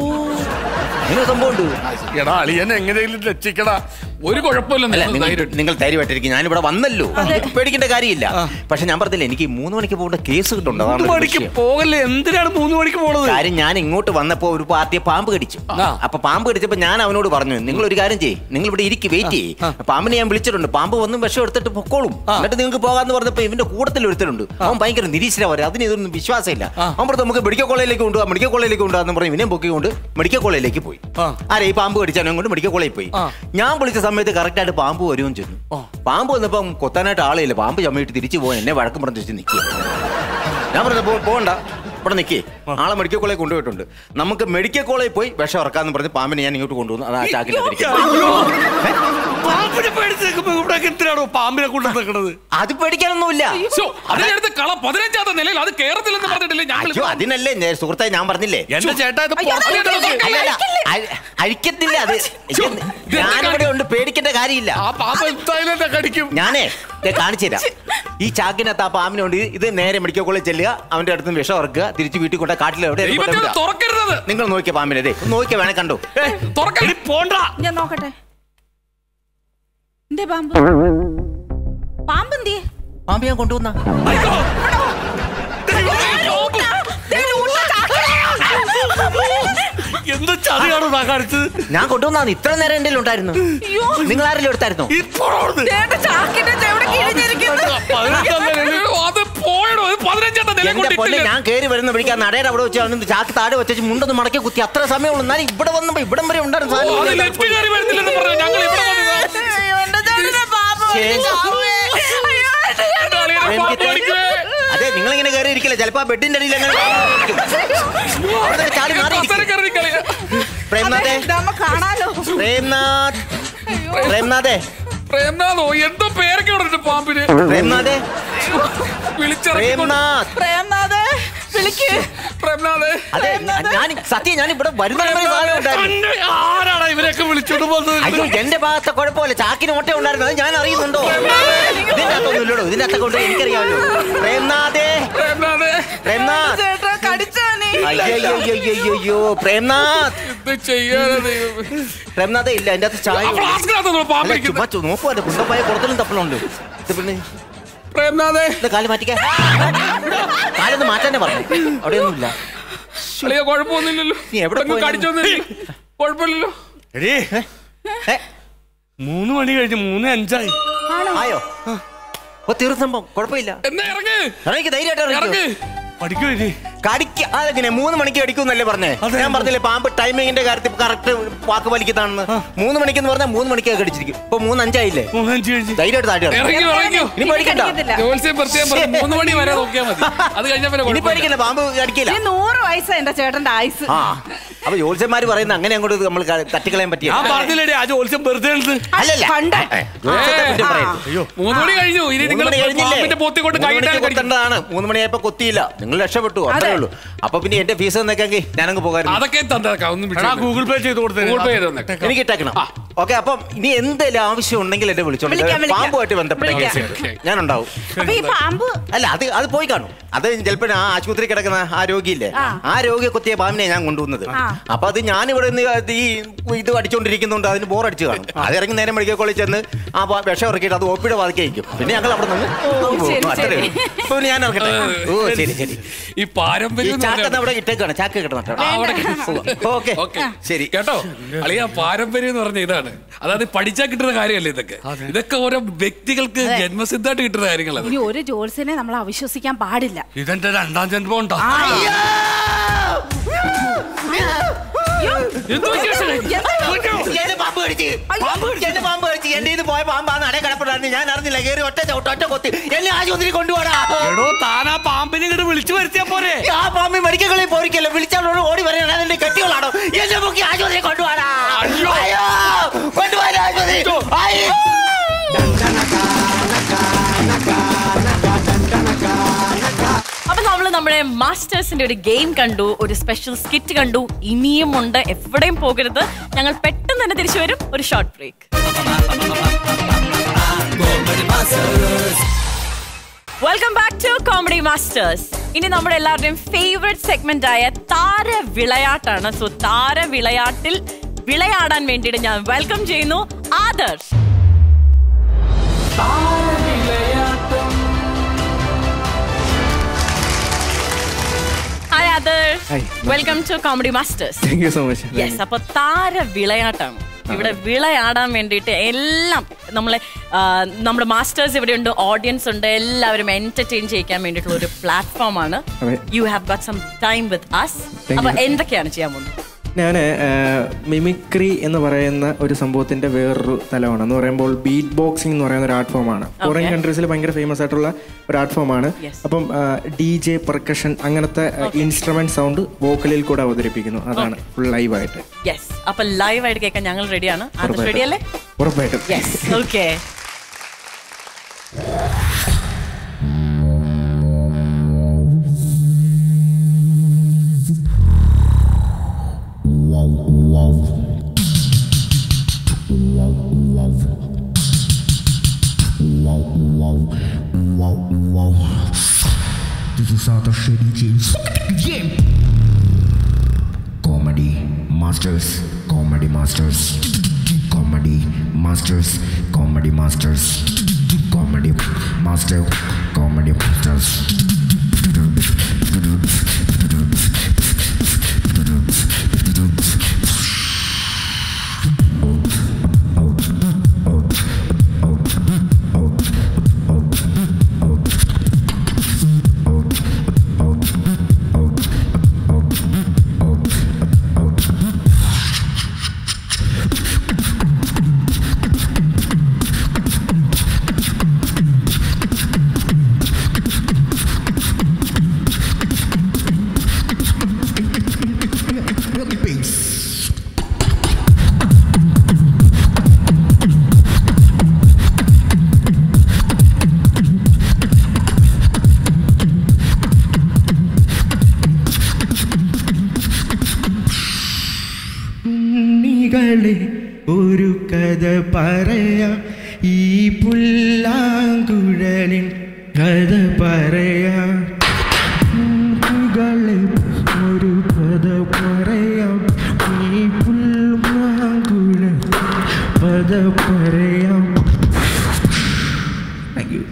അങ്ങനെ സംഭവമുണ്ട് എടാ അളിയൻ എങ്ങനെയെങ്കിലും രക്ഷിക്കടാ ഒരു കുഴപ്പമില്ല അല്ല നിങ്ങൾ നിങ്ങൾ ധൈര്യം നിങ്ങൾ ധൈര്യമായിട്ടിരിക്കും ഞാനിവിടെ വന്നല്ലോ എനിക്ക് പേടിക്കേണ്ട കാര്യമില്ല പക്ഷെ ഞാൻ പറഞ്ഞില്ല എനിക്ക് ഈ മൂന്ന് മണിക്ക് പോകേണ്ട കേസ് കിട്ടുന്നുണ്ട് അതാണ് മൂന്ന് ഒരു മണിക്ക് വിഷയം. പോകല്ലേ എന്തിനാണ് മൂന്ന് മണിക്ക് പോണത് കാര്യം ഞാൻ ഇങ്ങോട്ട് വന്നപ്പോ ഒരു പാർട്ടിയെ പാമ്പ് കടിച്ചു ആ. അപ്പൊ പാമ്പ് കടിച്ചപ്പോ ഞാൻ അവനോട് പറഞ്ഞു നിങ്ങൾ ഒരു കാര്യം ചെയ്യ് നിങ്ങൾ ഇവിടെ ഇരിക്കും വെയിറ്റ് ചെയ്യ് പാമ്പിനെ ഞാൻ വിളിച്ചിട്ടുണ്ട് പാമ്പ് വന്നും വിഷം എടുത്തിട്ട് പൊക്കോളും എന്നിട്ട് നിങ്ങൾക്ക് പോകാന്ന് പറഞ്ഞപ്പോ ഇവന്റെ കൂട്ടത്തിൽ ഒരുത്തരുണ്ട് അവൻ ഭയങ്കര നിരീശ്വരവരെ അതിന് ഇതൊന്നും വിശ്വാസമില്ല അവൻ പറഞ്ഞു നമുക്ക് മെഡിക്കൽ കോളേജിലേക്ക് കൊണ്ടുപോകാം മെഡിക്കൽ കോളേജിലേക്ക് കൊണ്ടുപോകാന്ന് പറഞ്ഞ് ഇവനെ പൊക്കിക്കൊണ്ട് മെഡിക്കൽ കോളേജിലേക്ക് പോയി ആ. ആരെ ഈ പാമ്പ് കടിച്ചാലും കൊണ്ട് മെഡിക്കൽ കോളേജിൽ പോയി ആ. ഞാൻ വിളിച്ച സമയത്ത് കറക്റ്റ് ആയിട്ട് പാമ്പ് വരുമെന്ന് ചെന്നു പാമ്പ് വന്നപ്പം കൊത്താനായിട്ട് ആളില്ല പാമ്പ് ചമ്മയിട്ട് തിരിച്ചു പോകാൻ എന്നെ വഴക്കം പറഞ്ഞു വെച്ച് നിൽക്കുക ഞാൻ പറഞ്ഞു "പോ- പോകണ്ട ഇവിടെ നിൽക്കേ ആളെ മെഡിക്കൽ കോളേജ് കൊണ്ടുപോയിട്ടുണ്ട് നമുക്ക് മെഡിക്കൽ കോളേജിൽ പോയി വിഷം ഇറക്കാന്ന് പറഞ്ഞ് പാമ്പിനെ ഞാൻ ഇങ്ങോട്ട് കൊണ്ടുവന്നു അത് ആ ചാക്കിനകത്തിരിക്കുന്നു അയ്യോ. പാമ്പിനെ പേടിച്ച് നിൽക്കുമ്പോ ഇവിടെ എന്തിനാണോ പാമ്പിനെ കൊണ്ട് നിൽക്കണത് അത് പേടിക്കാനൊന്നുമില്ല ശ്ശോ, അതിനടുത്ത് കള പതിനഞ്ചാമത്തെ നിലയിൽ അത് കേരളത്തിലെന്ന് പറഞ്ഞിട്ടില്ലേ ഞാൻ അയ്യോ അതിനല്ലേ ഞാൻ സുഹൃത്തായി ഞാൻ പറഞ്ഞില്ലേ എന്റെ ചേട്ടാ ഇത് അയ്യോ, പുറത്തേക്ക് അയ്യോ, നോക്ക്. അല്ല, അല്ല, അഴി- അഴിക്കത്തില്ല അത് ശ്ശോ, ഇതെന്താ ഞാനിവിടെ ഉണ്ട് പേടിക്കേണ്ട കാര്യമില്ല ആ പാമ്പ് എന്തായാലും എന്നെ കടിക്കും ഞാനേ ദേ കാണിച്ചു തരാം ഈ ചാക്കിനകത്ത് ആ പാമ്പിനെ കൊണ്ട് ഇത് നേരെ മെഡിക്കൽ കോളേജ് ചെല്ലുക അവന്റെ അടുത്ത് നിന്ന് വിഷം ഇറക്കുക തിരിച്ച് വീട്ടിൽ കൊണ്ട് കാട്ടിൽ എവിടെ ദൈവത്തെ ഒന്ന് തുറക്കരുത് നിങ്ങൾ നോക്കിയ പാമ്പിനെ ദേ നോക്കിയ വേണേ കണ്ടു തുറക്കരുത് എടി, പോണ്ട ഞാൻ നോക്കട്ടെ എന്തേ പാമ്പ് പാമ്പ് എന്തിയെ പാമ്പ് ഞാൻ കൊണ്ടുവന്ന അയ്യോ. എന്ത് ചതിയാണോ താ കാണിച്ചത് ഞാൻ കൊണ്ടുവന്നാണ് ഇത്ര നേരം എന്റെ ഉണ്ടായിരുന്നു അയ്യോ നിങ്ങൾ ആരെങ്കിലും എടുത്തായിരുന്നോ ഇപ്പോഴാണ് ദേണ്ട ചാക്കിന്റെ ചെവിടെ കിഴിഞ്ഞിരിക്കുന്നു പതിനെട്ടാം നിലയിൽ അയ്യോ, അത് പോയടോ ഇത് പതിനഞ്ചാമത്തെ നില എന്റെ പൊന്നെ കൊണ്ടിട്ടില്ല ഞാൻ കയറി വരുന്ന വഴിക്ക് ആ നടയുടെ അവിടെ വെച്ച് അവന് ചാക്ക് താഴെ വെച്ചു മുണ്ടൊന്ന് മടക്കി കുത്തി അത്ര സമയമുള്ളൂ എന്നാലും ഇവിടെ വന്നപ്പോ ഇവിടം വരെ ഉണ്ടായിരുന്നു ഓ, അത് സാധനം ലെഫ്റ്റ് കയറി വരുന്നില്ലെന്ന് പറഞ്ഞു ഞങ്ങൾ ഇവിടെ വന്നത് അയ്യോ, എന്റെ ചേട്ടനെ പാമ്പ് ശേ. കടിച്ചു. അയ്യോ, എന്റെ ചേട്ടനെ അളിയനെ പ്രേം പാമ്പ് കിട്ടേ. കടിക്കേ. അതെ നിങ്ങൾ ഇങ്ങനെ കയറി ഇരിക്കില്ല ചിലപ്പോ ആ ബെഡിന്റെ അടിയിൽ അങ്ങനെ അവിടെ നിന്ന് ചാടി മാറി കസേര കയറി നിക്കളെ. പ്രേംനാഥേ ഇതാവുമ്പോ കാണാലോ പ്രേംനാഥ് പ്രേംനാഥേ പ്രേംനാഥോ എന്തോ പേരൊക്കെ ഇവിടുണ്ട് പാമ്പിന് പ്രേംനാഥേ വിളിച്ചിറക്കി പ്രേംനാഥ് പ്രേംനാഥ് വിളിക്ക് പ്രേംനാഥ് അതെ ഞാൻ സത്യം ഞാൻ ഇവിടെ വരുന്ന സാധനം ഉണ്ടായിരുന്നു തന്നെ ആരാണ് ഇവരെയൊക്കെ വിളിച്ചോണ്ട് പോകുന്നത് അയ്യോ എന്റെ ഭാഗത്തെ കുഴപ്പമില്ല ചാക്കിന് ഓട്ട ഉണ്ടായിരുന്നു അത് ഞാൻ അറിയുന്നുണ്ടോ ഇതിന്റെ അകത്തൊന്നും ഇല്ലടോ ഇതിന്റെ അകത്തൊക്കെ ഉണ്ട് എനിക്കറിയാമല്ലോ പ്രേംനാഥേ പ്രേംനാഥ് പ്രേംനാഥ് ചേട്ടാ കടി പഠിച്ചോനെ അയ്യോ പ്രേംനാഥ് എന്ത് ചെയ്യാനാ ദൈവമേ? പ്രേംനാഥേ ഇല്ല അതിന്റെ അകത്ത് ചായ ആ ഫ്ലാസ്കിനകത്ത് നമ്മൾ പാമ്പ് അല്ല, ഇരിക്കുന്നത്. ചുമ്മാ ചു- നോക്കുവാ കുണ്ടപ്പായ കുടത്തിലും തപ്പലുണ്ട് ഇത് പിന്നെ പ്രേംനാഥേ ഇത് കാല് മാറ്റിക്കാൻ കാലൊന്ന് മാറ്റാനേ പറഞ്ഞു അവിടെയൊന്നുമില്ല അളിയ കുഴപ്പമൊന്നുമില്ലല്ലോ നീ എവിടെ അങ്ങ് പോയെന്ന് കടിച്ചോന്നില്ലേ കുഴപ്പമില്ലല്ലോ എടീ ഏ, മൂന്ന് മണി കഴിഞ്ഞ് മൂന്ന് അഞ്ചായി ആയോ ഓ തീർന്ന സംഭവം കുഴപ്പമില്ല എന്നാ ഇറങ്ങ് ഇറങ്ങി ധൈര്യമായിട്ട് ഇറങ്ങ് ഇറങ്ങി പഠിക്കൂ ഇനി കടിക്ക അതെങ്ങനെ മൂന്ന് മണിക്ക് കടിക്കൂന്നല്ലേ പറഞ്ഞേ അതെ. ഞാൻ പറഞ്ഞില്ലേ പാമ്പ് ടൈമിങ്ങിന്റെ കാര്യത്തിൽ കറക്റ്റ് വാക്ക് വലിക്കുന്നതാണെന്ന് മൂന്ന് മണിക്കെന്ന് പറഞ്ഞാൽ മൂന്ന് മണിക്ക് കടിച്ചിരിക്കും ഇപ്പൊ മൂന്ന് അഞ്ചായില്ലേ മൂന്ന് അഞ്ച് കഴിഞ്ഞ് ധൈര്യമായിട്ട് താഴെ ഇറങ്ങ്. ഇറങ്ങി ഇറങ്ങിയോ ഇനി പേടിക്കണ്ട കടിക്കത്തില്ല. ജോത്സ്യം പ്രത്യേകം പറഞ്ഞു മൂന്ന് മണി വരെ നോക്കിയാൽ മതി അത് കഴിഞ്ഞ പിന്നെ ഇനി കുഴപ്പമില്ല. പേടിക്കണ്ട പാമ്പ് കടിക്കില്ല ഈ നൂറ് വയസ്സാ എന്റെ ചേട്ടന്റെ ആയുസ് ആ അപ്പൊ ജ്യോത്സ്യന്മാര് പറയുന്ന അങ്ങനെ അങ്ങോട്ട് നമ്മൾ ക- തട്ടിക്കളയാൻ പറ്റിയ ഞാൻ പറഞ്ഞില്ലേടി ആ ജോത്സ്യം വെറുതെ ഉള്ളത്. അല്ലല്ല കണ്ട്. ജ്യോത്സ്യത്തെ കുറ്റം ആ. പറയരുത്. മൂന്ന് മണി കഴിഞ്ഞു ഇനി മൂന്ന് നിങ്ങൾ മണി കഴിഞ്ഞില്ലേ? പാമ്പിന്റെ പോത്തി കൊണ്ട് മൂന്ന് മണിക്ക് കൈയിട്ടാൽ കൊത്തേണ്ടതാണ് മൂന്ന് മണിയായപ്പോ കൊത്തിയില്ല നിങ്ങൾ രക്ഷപ്പെട്ടു അത്രേ ഉള്ളൂ അപ്പൊ പിന്നെ എന്റെ ഫീസ് തന്നേക്കെങ്കിൽ ഞാനങ്ങ് പോകായിരുന്നു അതൊക്കെ തന്നേക്കാം ഒന്നും എടാ ഗൂഗിൾ പേ ചെയ്ത് കൊടുത്തേ ഗൂഗിൾ പേ ചെയ്ത് തന്നേക്കാം എനിക്ക് ഇട്ടേക്കണം ഓക്കെ അപ്പം ഇനി എന്തെങ്കിലും ആവശ്യം ഉണ്ടെങ്കിൽ എന്നെ വിളിച്ചോളൂ വിളിക്കാം, വിളിക്കാം. പാമ്പുമായിട്ട് ബന്ധപ്പെട്ട വിളിക്കാം. കേസ് ഞാനുണ്ടാവും അപ്പൊ ഈ പാമ്പ് അല്ല അത് അത് പോയി കാണും അത് ചിലപ്പോൾ ആ ആശുപത്രി കിടക്കുന്ന ആ രോഗിയില്ലേ ആ. ആ രോഗിയെ കൊത്തിയ പാമ്പിനെ ഞാൻ കൊണ്ടുവന്നത് ആ. അപ്പൊ അത് ഞാൻ ഇവിടെ നിന്ന് അത് ഈ ഇത് അടിച്ചോണ്ടിരിക്കുന്നുണ്ട് അതിന് ബോറടിച്ച് കാണും അത് ഇറങ്ങി നേരെ മെഡിക്കൽ കോളേജ് ചെന്ന് ആ പ- വിഷം ഇറക്കിയിട്ട് അത് ഒപ്പിയുടെ വാതിക്കയക്കും പിന്നെ ഞങ്ങൾ അവിടെ നിന്ന് ശരി, അത്രേ ശരി. ഉള്ളൂ. ഇപ്പൊ ഞാൻ ഇറങ്ങട്ടെ ഓ ശരി ശരി ഈ ഈ പാരമ്പര്യം എന്ന് ചാക്ക് പറഞ്ഞാൽ- അവിടെ ഇട്ടേക്കാണ് ചാക്ക് കിട്ടണം ആ, അവിടെ ഓക്കെ ഓക്കെ ശരി കേട്ടോ അളിയ പാരമ്പര്യം എന്ന് പറഞ്ഞ ഇതാണ് അതായത് പഠിച്ചാൽ കിട്ടുന്ന കാര്യമല്ല ഇതൊക്കെ ഇതൊക്കെ ഓരോ വ്യക്തികൾക്ക് ജന്മസിദ്ധമായിട്ട് കിട്ടുന്ന കാര്യങ്ങളാണ് ഇനി ഒരു ജോത്സ്യനെ നമ്മൾ അവിശ്വസിക്കാൻ പാടില്ല ഇതെന്റെ രണ്ടാം ജന്മം ഉണ്ടോ എന്ത് വിശേഷം? എന്നെ പാമ്പ് കടിച്ച് പാമ്പ് കടിച്ച് എന്നെ പാമ്പ് കടിച്ച് എന്റെ ഇത് പോയ പാമ്പാന്ന് അടേ കിടപ്പുണ്ടായിരുന്നു ഞാൻ അറിഞ്ഞില്ല കയറി ഒറ്റ ചവിട്ട് ഒറ്റ കൊത്തി എന്നെ ആശുപത്രി കൊണ്ടുപോടാ എടോ താനാ പാമ്പിനെ ഇങ്ങോട്ട് വിളിച്ചു വരുത്തിയാ പോരെ ആ പാമ്പ് മെഡിക്കൽ കളി പോരിക്കല്ലോ വിളിച്ചാലോട് ഓടി വരാൻ അതിന്റെ കെട്ടികളാണോ എന്നെ പൊക്കി ആശുപത്രി കൊണ്ടുപോടാ അയ്യോ. അയ്യോ കൊണ്ടുപോകാൻ ആശുപത്രി അയ്യോ അപ്പൊ നമ്മൾ നമ്മുടെ മാസ്റ്റേഴ്സിന്റെ ഒരു ഗെയിം കണ്ടു ഒരു സ്പെഷ്യൽ സ്കിറ്റ് കണ്ടു ഇനിയും ഉണ്ട് എവിടെയും പോകരുത് ഞങ്ങൾ പെട്ടെന്ന് തന്നെ തിരിച്ചു വരും ഒരു short break welcome back to comedy Masters ഇനി നമ്മുടെ എല്ലാവരുടെയും ഫേവറേറ്റ് സെഗ്മെന്റ് ആയ താര വിളയാട്ടാണ് സോ താര വിളയാട്ടിൽ വിളയാടാൻ വേണ്ടിയിട്ട് ഞാൻ വെൽക്കം ചെയ്യുന്നു Adarsh hi Adarsh welcome to comedy Masters thank you so much yes അപ്പൊ താര വിളയാട്ടാണ് ഇവിടെ വിളയാടാൻ വേണ്ടിയിട്ട് എല്ലാം നമ്മളെ ആ, നമ്മുടെ മാസ്റ്റേഴ്സ് ഇവിടെ ഉണ്ട് ഓഡിയൻസ് ഉണ്ട് എല്ലാവരും എന്റർടൈൻ ചെയ്യിക്കാൻ വേണ്ടിയിട്ടുള്ള ഒരു പ്ലാറ്റ്ഫോം ആണ് അതെ. You have got some time with us Thank അപ്പൊ you. എന്തൊക്കെയാണ് ചെയ്യാൻ പോകുന്നത് ഞാൻ മിമിക്രി എന്ന് പറയുന്ന ഒരു സംഭവത്തിന്റെ വേറൊരു തലമാണ് എന്ന് പറയുമ്പോൾ ബീറ്റ് ബോക്സിംഗ് എന്ന് പറയുന്ന ഒരു ആർട്ട് ഫോമാണ് ഫോറിൻ കൺട്രീസിൽ ഭയങ്കര ഫേമസ് ആയിട്ടുള്ള ഒരു ആർട്ട് ഫോമാണ് Yes. അപ്പം ഡി ജെ പെർക്കഷൻ അങ്ങനത്തെ ഇൻസ്ട്രുമെന്റ് സൗണ്ട് വോക്കലിൽ കൂടെ അവതരിപ്പിക്കുന്നു അതാണ് ഫുൾ ലൈവായിട്ട് യെസ് അപ്പൊ ലൈവ് ആയിട്ട് കേൾക്കാൻ ഞങ്ങൾ റെഡിയാണ് ആദർശ് ഉറപ്പായിട്ടും. റെഡി അല്ലേ ഉറപ്പായിട്ടും yes okay This is Arthur Shady James. Comedy Masters, Comedy Masters, Comedy Masters, Comedy Masters, Comedy Master, Comedy Masters. Peace. ഉണ്ണികളെ ഒരു കഥ പറയാം ഈ പുല്ലാങ്കുഴലിൻ കഥ പറയാം ഉണ്ണികളെ കഥ പറയാം താങ്ക് യു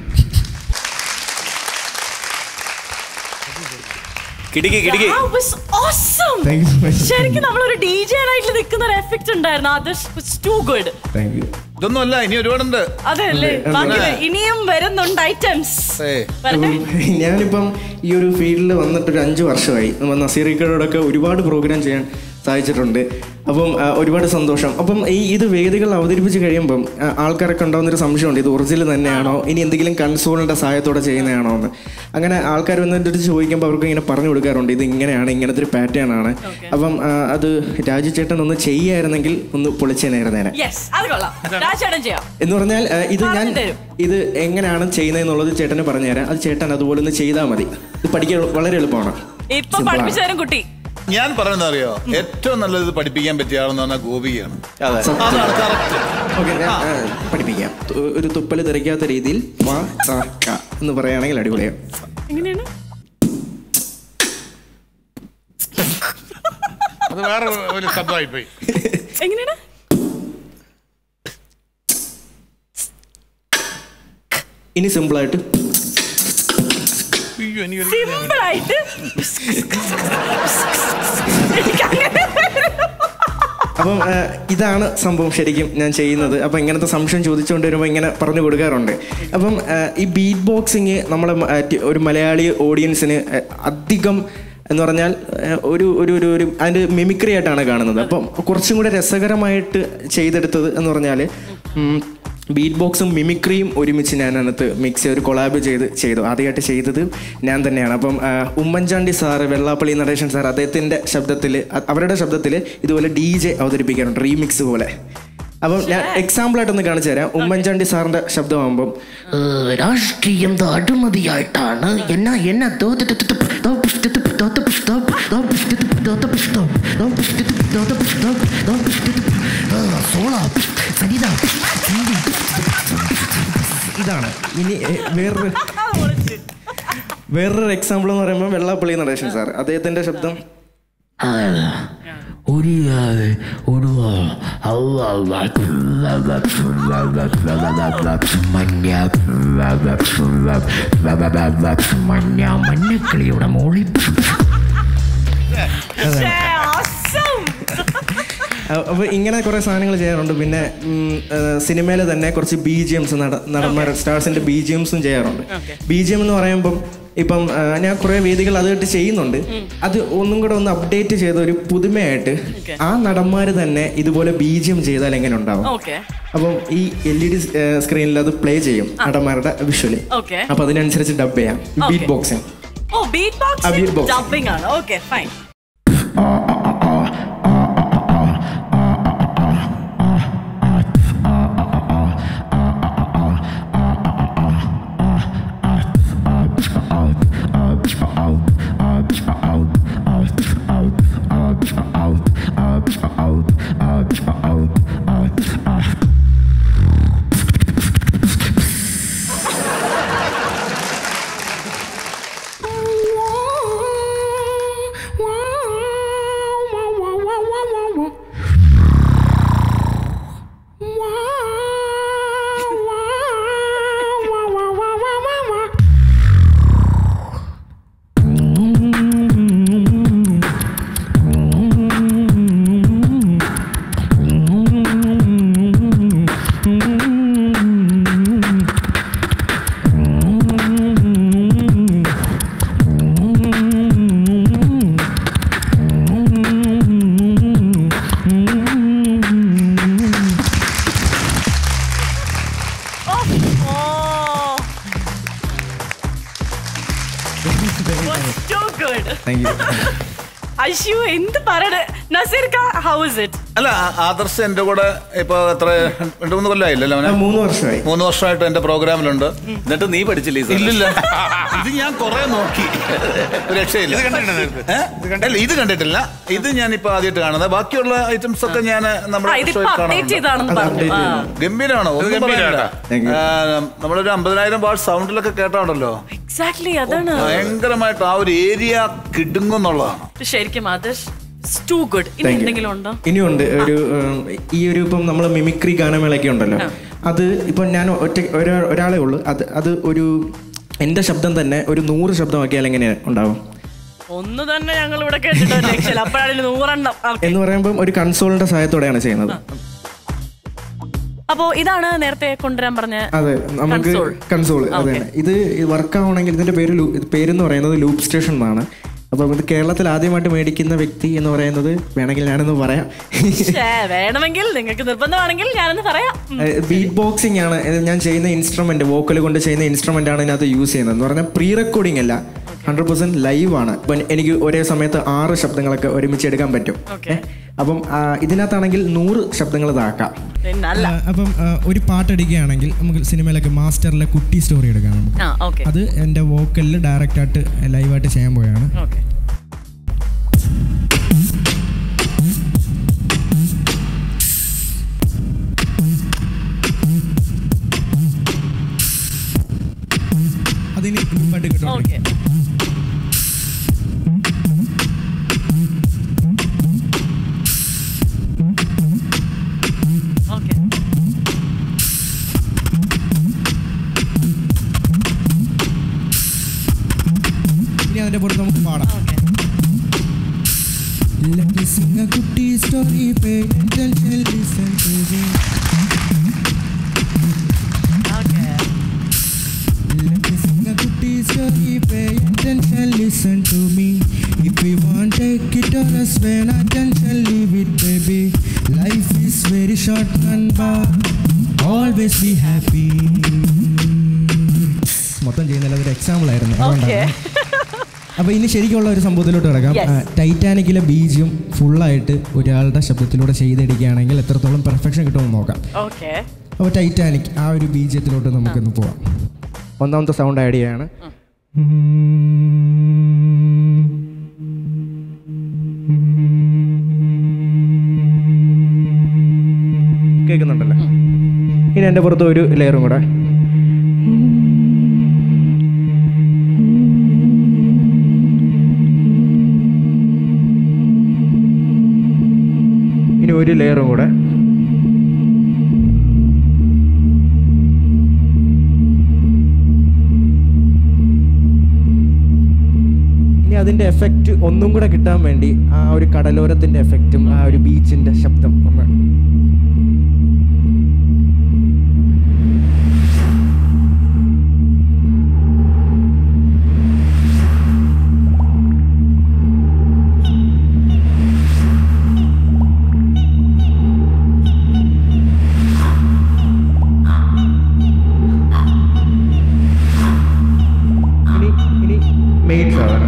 കിടുക്കി കിടുക്കി That was awesome. Thank you so much. ശരിക്കും നമ്മളൊരു ഡി ജെ ആയിട്ട് നിൽക്കുന്ന ഒരു എഫക്ട് ഉണ്ടായിരുന്നു അത് ടു ഗുഡ് താങ്ക് യു ഇതൊന്നുമല്ല ഇനി ഒരുപാടുണ്ട് അതല്ലേ ബാക്കി വ- ഇനിയും വരുന്നുണ്ട് ഐറ്റംസ് ഏ വരട്ടെ ഞാനിപ്പം ഈ ഒരു ഫീൽഡിൽ വന്നിട്ട് ഒരു അഞ്ച് വർഷമായി നമ്മൾ നസീറിക്കയോടൊക്കെ ഒരുപാട് പ്രോഗ്രാം ചെയ്യാൻ സാധിച്ചിട്ടുണ്ട് അപ്പം ആ, ഒരുപാട് സന്തോഷം അപ്പം ഈ ഇത് വേദികൾ അവതരിപ്പിച്ച് കഴിയുമ്പം ആ, ആൾക്കാരൊക്കെ ഉണ്ടാകുന്നൊരു സംശയമുണ്ട് ഇത് ഒറിജിനൽ തന്നെയാണോ ഇനി എന്തെങ്കിലും കൺസോളിൻ്റെ സഹായത്തോടെ ചെയ്യുന്നതാണോ എന്ന് അങ്ങനെ ആൾക്കാർ വന്നിട്ട് അടുത്ത് ചോദിക്കുമ്പോൾ അവർക്ക് ഇങ്ങനെ പറഞ്ഞു കൊടുക്കാറുണ്ട് ഇത് ഇങ്ങനെയാണ് ഇങ്ങനത്തെ ഒരു പാറ്റേൺ ആണ് അപ്പം ആ, അത് രാജു ചേട്ടൻ ഒന്ന് ചെയ്യായിരുന്നെങ്കിൽ ഒന്ന് പൊളിച്ചേനായിരുന്നേനെ യെസ് അത് കൊള്ളാം രാജേട്ടൻ ചെയ്യാം എന്ന് പറഞ്ഞാൽ ആ, ഇത് ഞാൻ പറഞ്ഞു തരും. ഇത് എങ്ങനെയാണ് ചെയ്യുന്നതെന്നുള്ളത് ചേട്ടന് പറഞ്ഞുതരാം അത് ചേട്ടൻ അതുപോലെ ഒന്ന് ചെയ്താൽ മതി ഇത് പഠിക്കാൻ വളരെ എളുപ്പമാണ് ഇപ്പൊ Simple ആണ്. പഠിപ്പിച്ചു തരും കുട്ടി ഞാൻ പറയുന്നത് അറിയോ ഏറ്റവും നല്ലത് പഠിപ്പിക്കാൻ പറ്റിയ ആളെന്ന് പറഞ്ഞാൽ ഗോപികയാണ് അതെ അതാണ് കറക്റ്റ് ഓക്കെ ഞാൻ ആ, പഠിപ്പിക്കാം തു- ഒരു തുപ്പല് തെറിക്കാത്ത രീതിയിൽ വാ ത, ക എന്ന് പറയുകയാണെങ്കിൽ അടിപൊളിയാവും എങ്ങനെയാണ് അത് വേറെ ഒരു ശബ്ദമായി പോയി എങ്ങനെയാണ് ഇനി സിമ്പിളായിട്ട് അയ്യോ എനിക്കൊരു സിമ്പിൾ ആയിട്ട് എനിക്കങ്ങനെ അപ്പം ആ, ഇതാണ് സംഭവം ശരിക്കും ഞാൻ ചെയ്യുന്നത് അപ്പം ഇങ്ങനത്തെ സംശയം ചോദിച്ചുകൊണ്ട് വരുമ്പോൾ ഇങ്ങനെ പറഞ്ഞു കൊടുക്കാറുണ്ട് അപ്പം ആ, ഈ ബീറ്റ് ബോക്സിങ് നമ്മളെ മ- ആ, ടി- ഒരു മലയാളി ഓഡിയൻസിന് ആ, അധികം എന്ന് പറഞ്ഞാൽ ആ, ഒരു ഒരു ഒരു ഒരു അതിൻ്റെ മിമിക്രി ആയിട്ടാണ് കാണുന്നത് അപ്പം കുറച്ചും കൂടെ രസകരമായിട്ട് ചെയ്തെടുത്തത് എന്ന് പറഞ്ഞാൽ ബീറ്റ് ബോക്സും മിമിക്രിയും ഒരുമിച്ച് ഞാൻ അതിനകത്ത് മിക്സ് ഒരു കൊളാബ് ചെയ്ത് ചെയ്തു ആദ്യമായിട്ട് ചെയ്തത് ഞാൻ തന്നെയാണ് അപ്പം ആ, ഉമ്മൻചാണ്ടി സാറ് വെള്ളാപ്പള്ളി നടേശൻ സാർ അദ്ദേഹത്തിൻ്റെ ശബ്ദത്തിൽ അവരുടെ ശബ്ദത്തിൽ ഇതുപോലെ ഡി ജെ അവതരിപ്പിക്കാറുണ്ട് റീമിക്സ് പോലെ അപ്പം ഞാൻ എക്സാമ്പിളായിട്ടൊന്ന് കാണിച്ചു തരാം ഉമ്മൻചാണ്ടി സാറിൻ്റെ ശബ്ദമാകുമ്പം രാഷ്ട്രീയം അഴിമതിയായിട്ടാണ് എന്നാ എന്നാ സരിത ഇതാണ് ഇനി എ, വേറൊരു വേറൊരു എക്സാമ്പിൾ എന്ന് പറയുമ്പോൾ വെള്ളാപ്പള്ളി നടേശൻ സാർ അദ്ദേഹത്തിൻ്റെ ശബ്ദം ഒരു ഒരു മഞ്ഞ മഞ്ഞക്കിളിയുടെ മോളി ശ്ശേ, awesome. അപ്പോൾ ഇങ്ങനെ കുറേ സാധനങ്ങൾ ചെയ്യാറുണ്ട് പിന്നെ സിനിമയിൽ തന്നെ കുറച്ച് ബി ജി എംസ് നടന്മാർ സ്റ്റാർസിൻ്റെ ബി ജി എംസും ചെയ്യാറുണ്ട് ബി ജി എം എന്ന് പറയുമ്പം ഇപ്പം ആ, ഞാൻ കുറേ വേദികൾ അതായിട്ട് ചെയ്യുന്നുണ്ട് അത് ഒന്നും കൂടെ ഒന്ന് അപ്ഡേറ്റ് ചെയ്ത ഒരു പുതുമയായിട്ട് ആ നടന്മാർ തന്നെ ഇതുപോലെ ബി ജി എം ചെയ്താൽ എങ്ങനെ ഉണ്ടാവും Okay. അപ്പം ഈ എൽ ഇ ഡി സ്ക്രീനിൽ അത് പ്ലേ ചെയ്യും നടന്മാരുടെ വിഷ്വല് Okay. അപ്പൊ അതിനനുസരിച്ച് ഡബ് ചെയ്യാം beat Okay. Boxing oh beat ആ, beat ബോക്സിംഗ് boxing. ഡബിംഗ് ആണ് okay fine Oh. Was too good. Thank you അശ്യു എന്ത് പറയണ നസീർക്ക ഹൗ ഇസ് ഇറ്റ് അല്ല ആ- ആദർശ് എന്റെ കൂടെ ഇപ്പൊ എത്ര രണ്ടു മൂന്ന് കൊല്ലമായില്ലല്ലോ അവനെ മൂന്ന് വർഷമായി മൂന്ന് വർഷമായിട്ട് എന്റെ പ്രോഗ്രാമിലുണ്ട് എന്നിട്ട് നീ പഠിച്ചില്ലേ ഈ സാധനം? ഇല്ലില്ല ഇത് ഞാൻ കുറെ നോക്കി ഒരു രക്ഷയില്ല ഇത് കണ്ടിട്ടുണ്ടോ നേരത്തെ? ഏ? അല്ല ഇത് കണ്ടിട്ടില്ല ഇത് ഞാൻ ഇപ്പൊ ആദ്യമായിട്ട് കാണുന്നത് ബാക്കിയുള്ള ഐറ്റംസ് ഒക്കെ ഞാൻ നമ്മുടെ ഇതിപ്പോ ഷോയിൽ അപ്ഡേറ്റ് കാണാറുണ്ട് ചെയ്താണെന്ന് അത് പറഞ്ഞു update ആ. ചെയ്തു. ഗംഭീരമാണോ ഒന്നും ഗംഭീരാട്ടാ. Thank you. പറയാനില്ല ആ, നമ്മളൊരു അമ്പതിനായിരം വാട്ട് സൗണ്ടിലൊക്കെ കേട്ടാണല്ലോ എക്സാക്ട്ലി അതാണ് ഭയങ്കരമായിട്ട് ആ ഒരു ഏരിയ കിടുങ്ങുന്നുള്ളതാണ് ശരിക്കും ആദർശ് ടു ഗുഡ് ഇനി Thank you. എന്തെങ്കിലും ഉണ്ടോ ഇനിയുണ്ട് ഒരു ഉം, ഈ ഒരു ഇപ്പം നമ്മൾ മിമിക്രി ഗാനമേളയൊക്കെ ഉണ്ടല്ലോ അത് ഇപ്പം ഞാൻ ഒറ്റ ഒരാ- ഒരാളേ ഉള്ളൂ അത് അത് ഒരു എൻ്റെ ശബ്ദം തന്നെ ഒരു നൂറ് ശബ്ദമാക്കിയാൽ എങ്ങനെ ഉണ്ടാവും ഒന്ന് തന്നെ ഞങ്ങൾ ഇവിടെ കേട്ടിട്ടോ രക്ഷയില്ല അപ്പോഴാണ് നൂറെണ്ണം Okay. എന്ന് പറയുമ്പം ഒരു കൺസോളിന്റെ സഹായത്തോടെയാണ് ചെയ്യുന്നത് അപ്പോ ഇതാണ് നേരത്തെ കൊണ്ടുവരാൻ പറഞ്ഞ അതെ നമുക്ക് Console. കൺസോൾ അതെ Okay. ഇത് വർക്ക് ആവണമെങ്കിൽ ഇതിന്റെ പേര് ലൂ- ഇത് പേരെന്ന് പറയുന്നത് ലൂപ്പ് സ്റ്റേഷൻ എന്നാണ് അപ്പം ഇത് കേരളത്തിൽ ആദ്യമായിട്ട് മേടിക്കുന്ന വ്യക്തി എന്ന് പറയുന്നത് വേണമെങ്കിൽ ഞാനൊന്ന് പറയാം ശ്ശേ, വേണമെങ്കിൽ നിങ്ങൾക്ക് നിർബന്ധമാണെങ്കിൽ ഞാനൊന്ന് പറയാം ഉം. ബീറ്റ് ബോക്സിംഗ് ആണ് ഇത് ഞാൻ ചെയ്യുന്ന ഇൻസ്ട്രുമെന്റ് വോക്കൽ കൊണ്ട് ചെയ്യുന്ന ഇൻസ്ട്രുമെന്റ് ആണ് ഇതിനകത്ത് യൂസ് ചെയ്യുന്നത് എന്ന് പറഞ്ഞാൽ പ്രീ റെക്കോർഡിംഗ് അല്ല ഹൺഡ്രഡ് പെർസെന്റ് ലൈവ് ആണ് ഇപ്പം എനിക്ക് ഒരേ സമയത്ത് ആറ് ശബ്ദങ്ങളൊക്കെ ഒരുമിച്ച് എടുക്കാൻ പറ്റും Okay. അപ്പം ആ, ഇതിനകത്താണെങ്കിൽ നൂറ് ശബ്ദങ്ങൾ ഇതാക്കാം പിന്നെ അല്ല അപ്പം ഒരു പാട്ട് എടുക്കുകയാണെങ്കിൽ നമുക്ക് സിനിമയിലൊക്കെ മാസ്റ്ററിലെ കുട്ടി സ്റ്റോറി എടുക്കാം നമുക്ക് ആ ഓക്കെ അത് എൻ്റെ വോക്കലിൽ ഡയറക്റ്റ് ആയിട്ട് ലൈവായിട്ട് ചെയ്യാൻ പോയാണ് ഓക്കെ അതിന് പാട്ട് കിട്ടും ഓക്കെ ഓക്കെ ഇനി അതിന്റെ പുറത്ത് നമുക്ക് പാടാം Let me sing a കുട്ടി story, pay attention, listen to me. Okay Let me sing a കുട്ടി story, pay attention, listen to me. If you want, take it or else when attention, leave it, baby. Life is very short, Nanda. Always be happy. മൊത്തം ചെയ്യുന്നില്ല അതൊരു example ആയിരുന്നു okay അപ്പൊ ഇനി ശരിക്കുള്ള ഒരു സംഭവത്തിലോട്ട് കിടക്കാം Yes. ടൈറ്റാനിക്കിലെ ബീജും ഫുള്ളായിട്ട് ഒരാളുടെ ശബ്ദത്തിലൂടെ ചെയ്തെടുക്കുകയാണെങ്കിൽ എത്രത്തോളം പെർഫെക്ഷൻ കിട്ടുമെന്ന് നോക്കാം ഓക്കെ അപ്പോൾ ടൈറ്റാനിക് ആ ഒരു ബീജത്തിലോട്ട് നമുക്കൊന്ന് പോവാം ഒന്നാമത്തെ സൗണ്ട് ആഡ് ചെയ്യാണ് കേൾക്കുന്നുണ്ടല്ലോ ഇനി എൻ്റെ പുറത്ത് ഒരു ലെയറും കൂടെ ഇനി ഒരു ലെയറും കൂടെ ഇനി അതിന്റെ എഫക്റ്റ് ഒന്നും കൂടെ കിട്ടാൻ വേണ്ടി ആ ഒരു കടലോരത്തിന്റെ എഫക്റ്റും ആ ഒരു ബീച്ചിന്റെ ശബ്ദം ഒന്ന് ഇനി ഇനി മെയിൻ സാധനം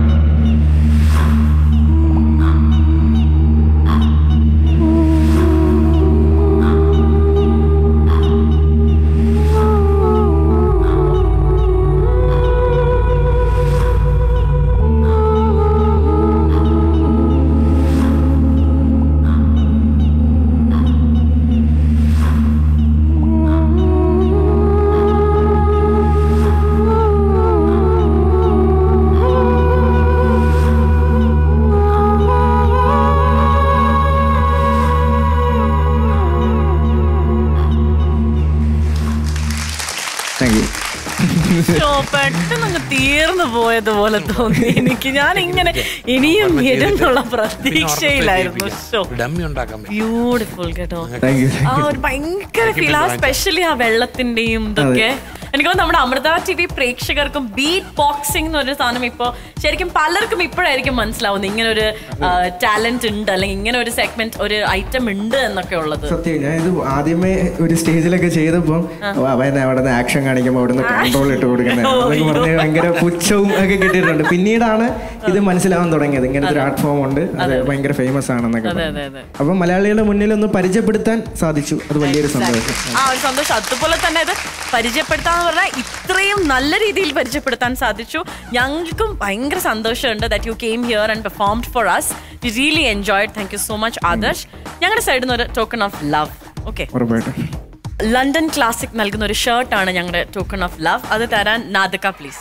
താങ്ക് യു ഷോ പെട്ടെന്ന് അങ്ങ് തീർന്നു പോയതുപോലെ തോന്നി എനിക്ക് ഞാൻ ഇങ്ങനെ ഇനിയും വരുന്നുള്ള പ്രതീക്ഷയിലായിരുന്നു ഷോ ഡമ്മി ഉണ്ടാക്കാൻ പറ്റും ബ്യൂട്ടിഫുൾ കേട്ടോ താങ്ക് യു ആ ഒരു ഭയങ്കര ഫീൽ ആ സ്പെഷ്യലി ആ വെള്ളത്തിന്റെയും ഇതൊക്കെ എനിക്ക് തോന്നുന്നു നമ്മുടെ അമൃത ടി വി പ്രേക്ഷകർക്കും ബീറ്റ് ബോക്സിംഗ് എന്ന് പറഞ്ഞ സാധനം ഇപ്പോൾ ശരിക്കും പലർക്കും ഇപ്പോഴായിരിക്കും മനസ്സിലാവുന്നത് ഇങ്ങനെ ഒരു ടാലന്റ് ഉണ്ട് അല്ലെങ്കിൽ ഇങ്ങനെ ഒരു സെഗ്മെന്റ് ഒരു ഐറ്റം ഉണ്ട് എന്നൊക്കെ ഉള്ളത് സത്യം ഞാൻ ഇത് ആദ്യമേ ഒരു സ്റ്റേജിലൊക്കെ ചെയ്തപ്പോൾ അവൻ അവിടെ നിന്ന് ആക്ഷൻ കാണിക്കുമ്പോൾ അവിടെ നിന്ന് കൺട്രോൾ ഇട്ട് കൊടുക്കുന്നത് എന്നൊക്കെ പറഞ്ഞ് ഭയങ്കര പുച്ഛവും ഒക്കെ കിട്ടിയിട്ടുണ്ട് പിന്നീടാണ് ഇത് മനസ്സിലാവാൻ തുടങ്ങിയത് ഇങ്ങനത്തെ ഒരു ആർട്ട് ഫോം ഉണ്ട് അത് ഭയങ്കര ഫേമസ് ആണെന്നൊക്കെ അതെ പറഞ്ഞു. അതെ അതെ അപ്പം മലയാളികളുടെ മുന്നിൽ ഒന്ന് പരിചയപ്പെടുത്താൻ സാധിച്ചു അത് വലിയൊരു സന്തോഷം ആ ഒരു സന്തോഷം അതുപോലെ തന്നെ ഇത് പരിചയപ്പെടുത്താന്ന് പറഞ്ഞാൽ ഇത്രയും നല്ല രീതിയിൽ പരിചയപ്പെടുത്താൻ സാധിച്ചു ഞങ്ങൾക്കും ഭയങ്കര സന്തോഷമുണ്ട് that you came here and performed for us we really enjoyed thank you so much Adarsh ഞങ്ങളുടെ സൈഡിൽ നിന്ന് ഒരു ടോക്കൺ ഓഫ് ലവ് ഓക്കെ ഉറപ്പായിട്ടും ലണ്ടൻ ക്ലാസിക് നൽകുന്ന ഒരു ഷർട്ടാണ് ഞങ്ങളുടെ ടോക്കൺ ഓഫ് ലവ് അത് തരാൻ നാദക പ്ലീസ്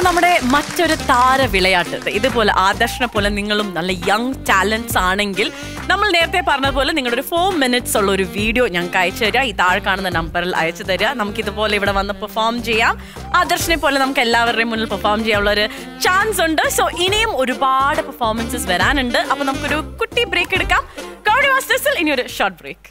നമ്മുടെ മറ്റൊരു താര വിളയാട്ട് ഇതുപോലെ ആദർശനെ പോലെ നിങ്ങളും നല്ല യങ് ടാലൻസ് ആണെങ്കിൽ നമ്മൾ നേരത്തെ പറഞ്ഞതുപോലെ നിങ്ങളുടെ ഒരു ഫോർ മിനിറ്റ്സ് ഉള്ള ഒരു വീഡിയോ ഞങ്ങൾക്ക് അയച്ചു തരിക ഈ താഴെ കാണുന്ന നമ്പറിൽ അയച്ചു തരിക നമുക്ക് ഇതുപോലെ ഇവിടെ വന്ന് പെർഫോം ചെയ്യാം ആദർശനെ പോലെ നമുക്ക് എല്ലാവരുടെയും മുന്നിൽ പെർഫോം ചെയ്യാനുള്ള ഒരു ചാൻസ് ഉണ്ട് സോ ഇനിയും ഒരുപാട് പെർഫോമൻസസ് വരാനുണ്ട് അപ്പൊ നമുക്കൊരു കുട്ടി ബ്രേക്ക് എടുക്കാം കൗഡി മാസ്റ്റേഴ്സിൽ ഇനി ഒരു short break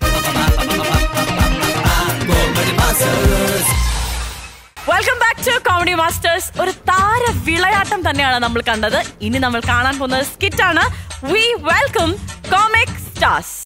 welcome back to comedy Masters ഒരു താര വിളയാട്ടം തന്നെയാണ് നമ്മൾ കണ്ടത് ഇനി നമ്മൾ കാണാൻ പോകുന്നത് സ്കിറ്റ് ആണ് വി വെൽക്കം കോമിക് സ്റ്റാർസ്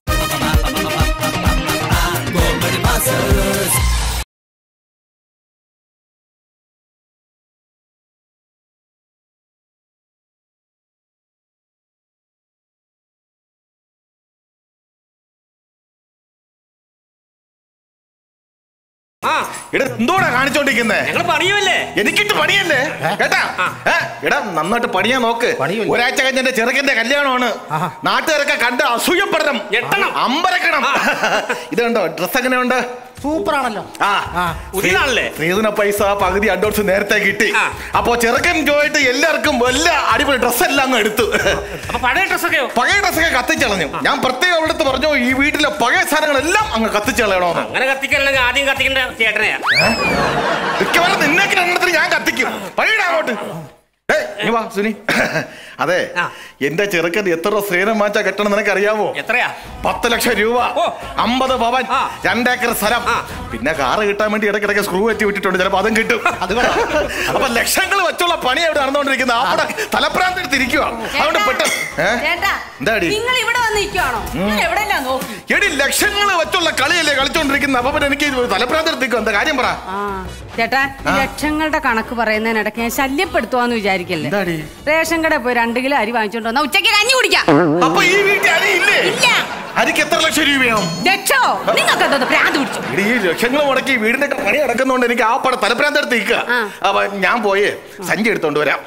എടാ എന്തോടാ കാണിച്ചോണ്ടിരിക്കുന്നേ ഞങ്ങൾ പണിയുമല്ലേ എനിക്കിട്ട് പണിയല്ലേ കേട്ടാ ഏ, എടാ നന്നായിട്ട് പണിയാൻ നോക്ക് ഒരാഴ്ച കഴിഞ്ഞ എന്റെ ചെറുക്കന്റെ കല്യാണമാണ് നാട്ടുകാരൊക്കെ കണ്ട് അസൂയപ്പെടണം ഞെട്ടണം. അമ്പരക്കണം ഇത് കണ്ടോ ഡ്രസ് എങ്ങനെയുണ്ട് സൂപ്പർ ആണല്ലോ ആ പുതിയതാണല്ലേ? ശ്രീധന പൈസ പകുതി അഡ്വാൻസ് നേരത്തെ കിട്ടി ആ. അപ്പോ ചെറുക്കൻ പോയിട്ട് എല്ലാവർക്കും എല്ലാ അടിപൊളി ഡ്രസ് എല്ലാം അങ്ങ് എടുത്തു അപ്പൊ പഴയ ഡ്രസ്സൊക്കെയോ പഴയ ഡ്രസ്സൊക്കെ കത്തിച്ചളഞ്ഞു ഞാൻ പ്രത്യേകം അവിടുത്തെ പറഞ്ഞു ഈ വീട്ടിലെ പഴയ സാധനങ്ങളെല്ലാം അങ്ങ് കത്തിച്ചളയണമെന്ന് അങ്ങനെ കത്തിക്കല്ലെങ്കിൽ ആദ്യം കത്തിക്കേണ്ട ചേട്ടനെയാ മിക്കവാറും നിന്നേക്ക് രണ്ടെണ്ണത്തിന് ഞാൻ കത്തിക്കും പഴയടാ അങ്ങോട്ട് ഏയ്, ഇങ്ങ് വാ സുനി അതെ ആ. എന്റെ ചെറുക്കൻ എത്ര രൂപ സ്ത്രീനം മാറ്റാ കെട്ടണം നിനക്ക് അറിയാവോ എത്രയാ പത്ത് ലക്ഷം രൂപ ഓ. അമ്പത് പവൻ ആ. രണ്ടേക്കർ സ്ഥലം ആ. പിന്നെ കാറ് കിട്ടാൻ വേണ്ടി ഇടയ്ക്കിടയ്ക്ക് സ്ക്രൂ വെറ്റി വിട്ടിട്ടുണ്ട് ചിലപ്പോ അതും കിട്ടും അപ്പൊ ലക്ഷങ്ങൾ വെച്ചുള്ള പണി അവിടെ നടന്നുകൊണ്ടിരിക്കുന്ന അവിടെ തലപ്രാന്തെടുത്തിരിക്കുക അതുകൊണ്ട് പെട്ടെന്ന് ഏ? ചേട്ടാ എന്താടി നിങ്ങൾ ഇവിടെ വന്ന് നിൽക്കുവാണോ ഞാൻ എവിടെയല്ല നോക്കി എടി ലക്ഷങ്ങൾ വെച്ചുള്ള കളിയല്ലേ കളിച്ചോണ്ടിരിക്കുന്നത് അപ്പൊ പിന്നെ എനിക്ക് തലപ്രാന്തെടുത്തിരിക്കും എന്താ കാര്യം പറ ആ ചേട്ടാ ഈ ലക്ഷങ്ങളുടെ കണക്ക് പറയുന്നതിനിടയ്ക്ക് ഞാൻ ശല്യപ്പെടുത്തുവാന്ന് വിചാരിക്കല്ലേ റേഷൻ കടയിൽ പോയി രണ്ട് കിലോ അരി വാങ്ങിച്ചോണ്ട് വന്നാ ഉച്ചയ്ക്ക് കഞ്ഞി കുടിക്കാം അപ്പൊ ഈ വീട്ടിൽ അരിയില്ലേ ഇല്ല. അരിക്ക് എത്ര ലക്ഷം രൂപയാവും ലക്ഷോ നിങ്ങൾക്ക് എന്തോ ഭ്രാന്ത് പിടിച്ചു എടി, ഈ ലക്ഷങ്ങൾ മുടക്കി വീടിന്റെ ഒക്കെ പണി നടക്കുന്നോണ്ട് എനിക്ക് ആ പടം തലപ്രാന്തെടുത്ത് നിൽക്കുക ആ. അപ്പൊ ഞാൻ പോയി സഞ്ചി എടുത്തോണ്ട് വരാം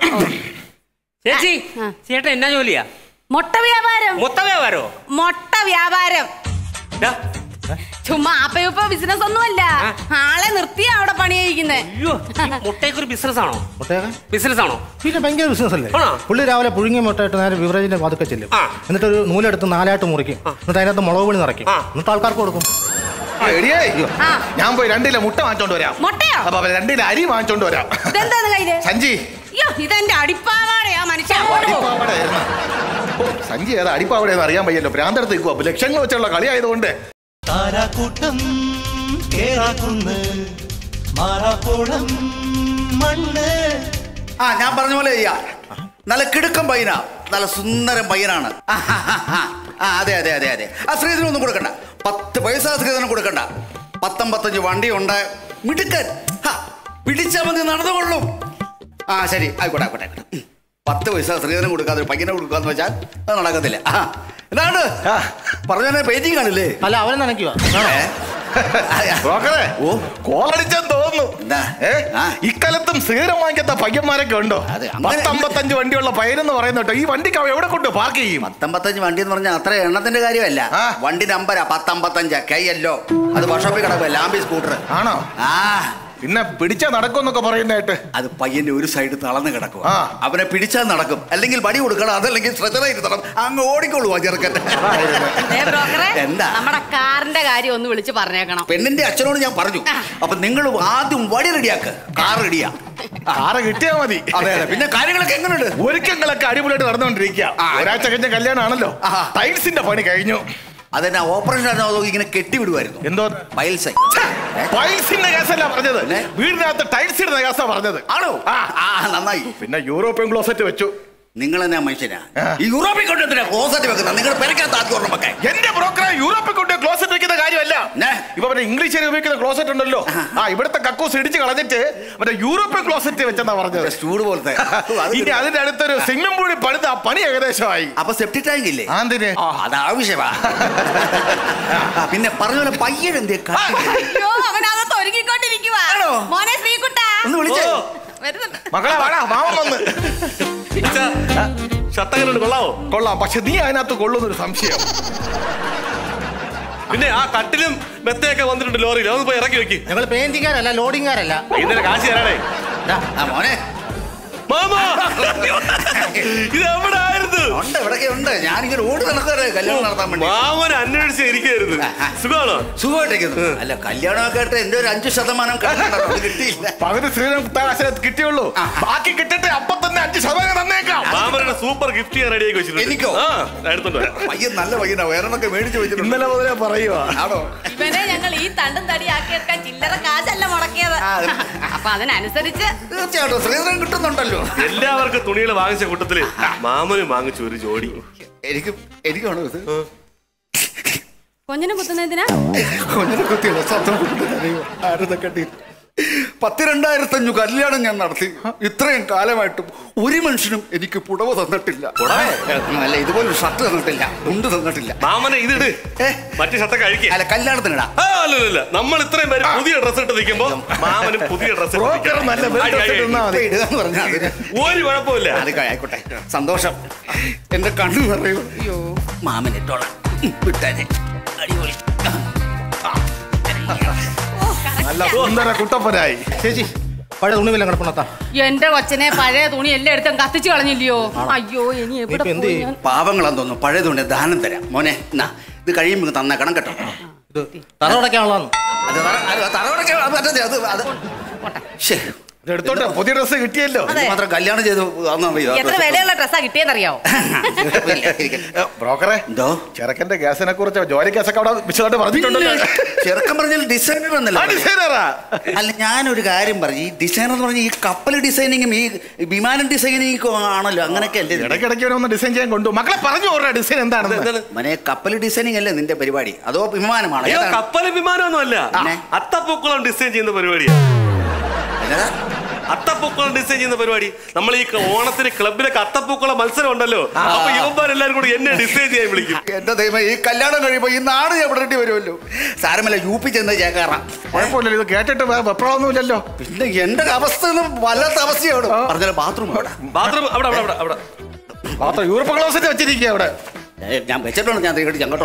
ചേച്ചി ആ. ചേട്ടൻ എന്നാ ജോലിയാ മുട്ട വ്യാപാരം മൊത്ത വ്യാപാരോ മുട്ട വ്യാപാരം ഡാ, ചുമ്മാ ആപ്പയുപ്പ ബിസിനസ് ഒന്നുമല്ല ആളെ നിർത്തിയാ അവിടെ പണി ചെയ്യിക്കുന്നേ അയ്യോ ഈ മുട്ടയൊക്കെ ഒരു ബിസിനസ് ആണോ മുട്ടയൊക്കെ ബിസിനസ് ആണോ പിന്നെ ഭയങ്കര ബിസിനസ് അല്ലേ ആണോ? പുള്ളി രാവിലെ പുഴുങ്ങിയ മുട്ടയിട്ട് നേരെ ബിവറേജിന്റെ വാതൊക്കെ ചെല്ലും ആ. എന്നിട്ട് ഒരു നൂലെടുത്ത് നാലായിട്ട് മുറിക്കും എന്നിട്ട് അതിനകത്ത് മുളക് പൊടി നിറയ്ക്കും ആ. എന്നിട്ട് ആൾക്കാർക്ക് കൊടുക്കും എടിയേ ആ. ഞാൻ പോയി രണ്ടില മുട്ട വാങ്ങിച്ചോണ്ട് വരാം മുട്ടയോ അപ്പൊ രണ്ടില അരി വാങ്ങിച്ചോണ്ട് വരാം ഇതെന്താന്ന് കയ്യില് സഞ്ചി അയ്യോ ഇതെന്റെ അടിപ്പാവാടയാ മനുഷ്യ അങ്ങോട്ട് പോ. അടിപ്പാവടയായിരുന്നു. ഓ, സഞ്ചി ഏതാ അടിപ്പാവടെയെന്ന് അറിയാൻ വയ്യല്ലോ ഭ്രാന്തെടുത്ത് നിൽക്കുക അപ്പൊ ലക്ഷങ്ങൾ വെച്ചുള്ള കളി ആയതുകൊണ്ട് താരാക്കൂട്ടം കേറാക്കുന്ന് മാറാപ്പോളം മണ്ണ് ആ ഞാൻ പറഞ്ഞ പോലെ ചെയ്യാ നല്ല കിടുക്കം പയ്യനാ നല്ല സുന്ദരം പയ്യനാണ് ആ, ആ, ആ, ആ അതെ അതെ അതെ അതെ ആ ശ്രീധരൻ ഒന്നും കൊടുക്കണ്ട പത്ത് പൈസ ശ്രീധരൻ കൊടുക്കണ്ട പത്തൊമ്പത്തഞ്ച് വണ്ടിയുണ്ട് മിടുക്കൻ ഹാ, പിടിച്ചാൽ മതി നടന്നുകൊള്ളും ആ ശരി ആയിക്കോട്ടെ ആയിക്കോട്ടെ ആയിക്കോട്ടെ. ഉം. പത്ത് പൈസ ശ്രീധരൻ കൊടുക്കാതെ ഒരു പയ്യനെ കൊടുക്കാന്ന് വെച്ചാൽ അത് നടക്കത്തില്ല ആ എന്താണ് പറഞ്ഞ പെയിന്റിങ് കാണില്ലേ അല്ല അവനെ നനയ്ക്കുക ഏ? ബ്രോക്കറെ ഓ. കോളടിച്ചാൻ തോന്നുന്നു എന്താ? ഏ ആ. ഇക്കാലത്തും സീരം വാങ്ങിക്കാത്ത പയ്യന്മാരൊക്കെ ഉണ്ടോ അതെ, അങ്ങനെ- പത്തമ്പത്തഞ്ച് വണ്ടിയുള്ള പയ്യനെന്ന് പറയുന്ന കേട്ടോ ഈ വണ്ടിക്ക് അവൻ എവിടെ കൊണ്ട് പാർക്ക് ചെയ്യും പത്തമ്പത്തഞ്ച് വണ്ടി എന്ന് പറഞ്ഞാൽ അത്ര എണ്ണത്തിന്റെ കാര്യമല്ല ആ. വണ്ടി നമ്പരാ പത്തമ്പത്തഞ്ച് കൈയല്ലോ അത് വർഷോപ്പിൽ കിടക്കുക ലാംബി സ്കൂട്ടർ ആണോ ആ പിന്നെ പിടിച്ചാ നടക്കുമെന്നൊക്കെ പറയുന്നതായിട്ട് അത് പയ്യന്റെ ഒരു സൈഡ് തളർന്ന് കിടക്കും ആ. അവനെ പിടിച്ചാൽ നടക്കും അല്ലെങ്കിൽ വടി കൊടുക്കണം അതല്ലെങ്കിൽ ശ്രദ്ധയിരുത്തണം അങ്ങ് ഓടിക്കോളൂ ആ ചെറുക്കൻ ദേ ബ്രോക്കറെ, എന്താ നമ്മുടെ കാറിന്റെ കാര്യം ഒന്ന് വിളിച്ച് പറഞ്ഞേക്കണം പെണ്ണിന്റെ അച്ഛനോട് ഞാൻ പറഞ്ഞു അപ്പൊ നിങ്ങൾ ആദ്യം വടി റെഡിയാക്ക് കാർ റെഡിയാ കാറ് കിട്ടിയാ മതി അതെ അതെ പിന്നെ കാര്യങ്ങളൊക്കെ എങ്ങനെയുണ്ട് ഒരുക്കങ്ങളൊക്കെ അടിപൊളിയായിട്ട് നടന്നുകൊണ്ടിരിക്കുക ആ. ഒരാഴ്ച കഴിഞ്ഞ കല്യാണമാണല്ലോ ആ. ടൈൽസിന്റെ പണി കഴിഞ്ഞു അതെന്നാ ഓപ്പറേഷൻ ആണോ അതോ ഇങ്ങനെ കെട്ടിവിടുമായിരുന്നു എന്തോ പൈൽസൈ ടൈൽസിന്റെ കേസല്ല പറഞ്ഞത് പിന്നെ? വീടിനകത്ത് ടൈൽസ് ഇടുന്ന കേസാ പറഞ്ഞത് ആണോ ആ. ആ നന്നായി പിന്നെ യൂറോപ്യൻ ക്ലോസറ്റ് വെച്ചു നിങ്ങൾ എന്നാ മനുഷ്യനാ ആ. ഈ യൂറോപ്പിൽ കൊണ്ട് എന്തിനാ ക്ലോസറ്റ് വെക്കുന്നത് നിങ്ങൾ പെരക്കകത്ത് ആദ്യം ഒരെണ്ണം വെക്കാൻ എന്റെ ബ്രോക്കറെ യൂറോപ്പിൽ കൊണ്ട് ക്ലോസറ്റ് വെക്കുന്ന കാര്യമല്ല എന്നാ? ഇപ്പൊ മറ്റേ ഇംഗ്ലീഷിൽ ഉപയോഗിക്കുന്ന ക്ലോസറ്റ് ഉണ്ടല്ലോ ആ. ആ ഇവിടുത്തെ കക്കൂസ് ഇടിച്ച് കളഞ്ഞിട്ട് മറ്റേ യൂറോപ്യൻ ക്ലോസറ്റ് വെച്ചെന്നാ പറഞ്ഞത് സ്റ്റൂഡ് പോലത്തെ അത് ഇനി അതിന്റെ അടുത്തൊരു സിംഗം പൂടി പണിത് ആ പണി ഏകദേശമായി അപ്പൊ സെപ്റ്റി ടാങ്ക് ഇല്ലേ ആന്തിന് ആ അത് ആവശ്യമാ ആ, പിന്നെ പറഞ്ഞ പോലെ പയ്യൻ എന്തേ അയ്യോ അവനകത്ത് ഒരുങ്ങിക്കൊണ്ടിരിക്കുവാ ആണോ? മോനെ ശ്രീകുട്ടാ ഒന്ന് വിളിച്ചേ വരുന്നുണ്ട് മക്കളെ വാടാ മാമൻ വന്ന് ഷർട്ടങ്ങനെ കൊള്ളാവോ കൊള്ളാം പക്ഷെ നീ അതിനകത്ത് കൊള്ളുന്നൊരു സംശയം പിന്നെ ആ കട്ടിലും മെത്തയൊക്കെ വന്നിട്ടുണ്ട് ലോറിയിൽ അതൊന്ന് പോയി ഇറക്കി വെക്ക് ഞങ്ങൾ പെയിന്റിങ്ങാരല്ല ലോഡിങ്ങാരല്ല ഇന്നലെ കാശ് തരാടേ ആ മോനെ മാമാ ഇത് എവിടെ ആയിരുന്നു ഉണ്ട് ഇവിടൊക്കെ ഉണ്ട് ഞാനിങ്ങനെ ഓടി നടക്കാറ് കല്യാണം നടത്താൻ വേണ്ടി മാമൻ അന്വേഷിച്ച് ഇരിക്കായിരുന്നു സുഖമാണോ സുഖമായിട്ടേക്കുന്നു അല്ല കല്യാണമൊക്കെ ആയിട്ട് എന്റെ ഒരു അഞ്ചു ശതമാനം കടന്നുണ്ടല്ലോ, അത് കിട്ടിയില്ല പകുതി ശ്രീധരൻ കുത്താകാശം കിട്ടിയുള്ളൂ ബാക്കി കിട്ടട്ടെ അപ്പൊ തന്നെ അഞ്ച് ശതമാനം തന്നേക്കാം മാമനുടെ സൂപ്പർ ഗിഫ്റ്റ് ഞാൻ റെഡിയാക്കി വെച്ചിട്ടുണ്ട് എനിക്കോ? ആ എടുത്തോണ്ട് വരാം പയ്യൻ നല്ല പയ്യനാ വേറെന്നൊക്കെ മേടിച്ചു വെച്ചിട്ടുണ്ട് ഇന്നലെ മുതലേ പറയുവാ ആണോ ഇവനെ ഞങ്ങൾ ഈ തണ്ടും തടി ആക്കിയെടുക്കാൻ ചില്ലറ കാശല്ല മുടക്കിയത് അപ്പൊ അതിനനുസരിച്ച് തീർച്ചയായിട്ടും ശ്രീധരൻ കിട്ടുന്നുണ്ടല്ലോ എല്ലാവർക്കും തുണികൾ വാങ്ങിച്ച കൂട്ടത്തില് മാമനും വാങ്ങിച്ചു ഒരു ജോഡി എനിക്ക് എനിക്കാണോ ഇത് കൊഞ്ഞിനെ കുത്തുന്നതിനാ കൊഞ്ഞിനെ കുത്തിയുള്ള സ്വന്തം കുട്ടികളറിയോ ആരത കണ്ടി പത്തിരണ്ടായിരത്തഞ്ഞു കല്യാണം ഞാൻ നടത്തി ഇത്രയും കാലമായിട്ടും ഒരു മനുഷ്യനും എനിക്ക് പുടവ തന്നിട്ടില്ല അല്ല ഇതുപോലെ ഷർട്ട് തന്നിട്ടില്ല മുണ്ട് തന്നിട്ടില്ല മാമനെ ഇതിട് മറ്റു ഷർട്ടൊക്കെ അഴിക്കുക അല്ല കല്യാണത്തിനിടാ ആ, അല്ലല്ല നമ്മൾ ഇത്രയും പേര് പുതിയ ഡ്രസ് ഇട്ട് നിൽക്കുമ്പോ മാമനും പുതിയ ഡ്രസ് ബ്രോക്കർ നല്ല belt dress ഇടുന്നാ മതി. ഇടുക എന്ന് പറഞ്ഞാൽ അതിന് ഒരു കുഴപ്പമില്ല അത് ആയിക്കോട്ടെ സന്തോഷം എന്റെ കണ്ണു പറയൂ അയ്യോ മാമൻ ഇട്ടോളാം ഉം, വിട്ടേരെ അടിപൊളി നല്ല സുന്ദര കുട്ടപ്പനായി ചേച്ചി പഴയ തുണി വല്ലതും കിടപ്പുണ്ടത്താ എന്റെ കൊച്ചനെ പഴയ തുണി എല്ലാം എടുത്തും കത്തിച്ചു കളഞ്ഞില്ലയോ അയ്യോ ഇനി എവിടെ ഇപ്പൊ എന്ത് പോയി ചെയ്യും? ഞാൻ? പാവങ്ങളാന്ന് തോന്നുന്നു പഴയതുകൊണ്ട് ദാനം തരാം മോനെ എന്നാ ഇത് കഴിയുമ്പോൾ തന്നേക്കണം കേട്ടോ ഇത് തറവടക്കാനുള്ളതാണ് അത് തറ- അത് തറവടയ്ക്ക് അത് മറ്റേ അത് അത് ശ്ശേ. ഇത് എടുത്തോട്ടെ പുതിയ ഡ്രസ്സ് കിട്ടിയല്ലോ ഇത് മാത്രം കല്യാണം ചെയ്ത് തന്നാ മതി. ആ എത്ര dress വിലയുള്ള ഡ്രസ്സാ കിട്ടിയെന്നറിയാവോ ഇല്ല, ഇരിക്കട്ടെ. ബ്രോക്കറെ എന്തോ ചെറുക്കന്റെ ഗ്യാസിനെ കുറിച്ച് ജോലി ഗ്യാസൊക്കെ അവിടെ വിശദമായിട്ട് പറഞ്ഞിട്ടുണ്ടല്ലോ ചെറുക്കം പറഞ്ഞാൽ ഡിസൈനർ എന്നല്ല ആ ഡിസൈനറാ അല്ല ഞാനൊരു കാര്യം പറഞ്ഞു ഈ ഡിസൈനർ എന്ന് പറഞ്ഞാൽ ഈ കപ്പൽ ഡിസൈനിങ്ങും ഈ വിമാനം ഡിസൈനിങ്ങും ആണല്ലോ അങ്ങനെയൊക്കെ അല്ലേ ഇത്? ഇടയ്ക്കിടയ്ക്ക് ഒന്ന് ഡിസൈൻ ചെയ്യാൻ കൊണ്ടു മക്കളെ പറഞ്ഞു ഓരോ ഡിസൈൻ എന്താണെന്ന് മനെ കപ്പൽ ഡിസൈനിങ് അല്ലേ നിന്റെ പരിപാടി അതോ വിമാനമാണോ അയ്യോ ഏതാണ്? കപ്പലും വിമാനമൊന്നും അല്ല പിന്നെ? അത്തപ്പൂക്കളം ഡിസൈൻ ചെയ്യുന്ന പരിപാടിയാ എന്നതാ? അത്തപ്പൂക്കളം ഡിസൈൻ ചെയ്യുന്ന പരിപാടി നമ്മൾ ഈ ഓണത്തിന് ക്ലബിലൊക്കെ അത്തപ്പൂക്കളം മത്സരം ഉണ്ടല്ലോ അപ്പൊ യുവന്മാരെല്ലാരും കൂടി എന്നെ ഡിസൈൻ ചെയ്യാൻ വിളിക്കും എന്റെ ദൈവം ഈ കല്യാണം കഴിയുമ്പോ ഈ നാട് ഞാൻ വിടേണ്ടി വരുമല്ലോ സാരമല്ല യു പി ചെന്ന് ചേക്കാറാം കുഴപ്പമില്ലല്ലോ ഇത് കേട്ടിട്ട് വേ- വെപ്രാളൊന്നുമില്ലല്ലോ പിന്നെ എന്റെ അവസ്ഥ ഒന്നും വല്ലാത്ത അവസ്ഥയാണ് പറഞ്ഞാൽ ബാത്റൂം അവിടെ ബാത്റൂം അവിടെ അവിടെ അവിടെ അവിടെ മാത്രം യൂറോപ്പ് ക്ലോസറ്റ് വെച്ചിരിക്കുക അവിടെ ഏ, ഞാൻ വെച്ചിട്ടുണ്ട് ഞാൻ തീർച്ചയായിട്ടും ഞാൻ കേട്ടോ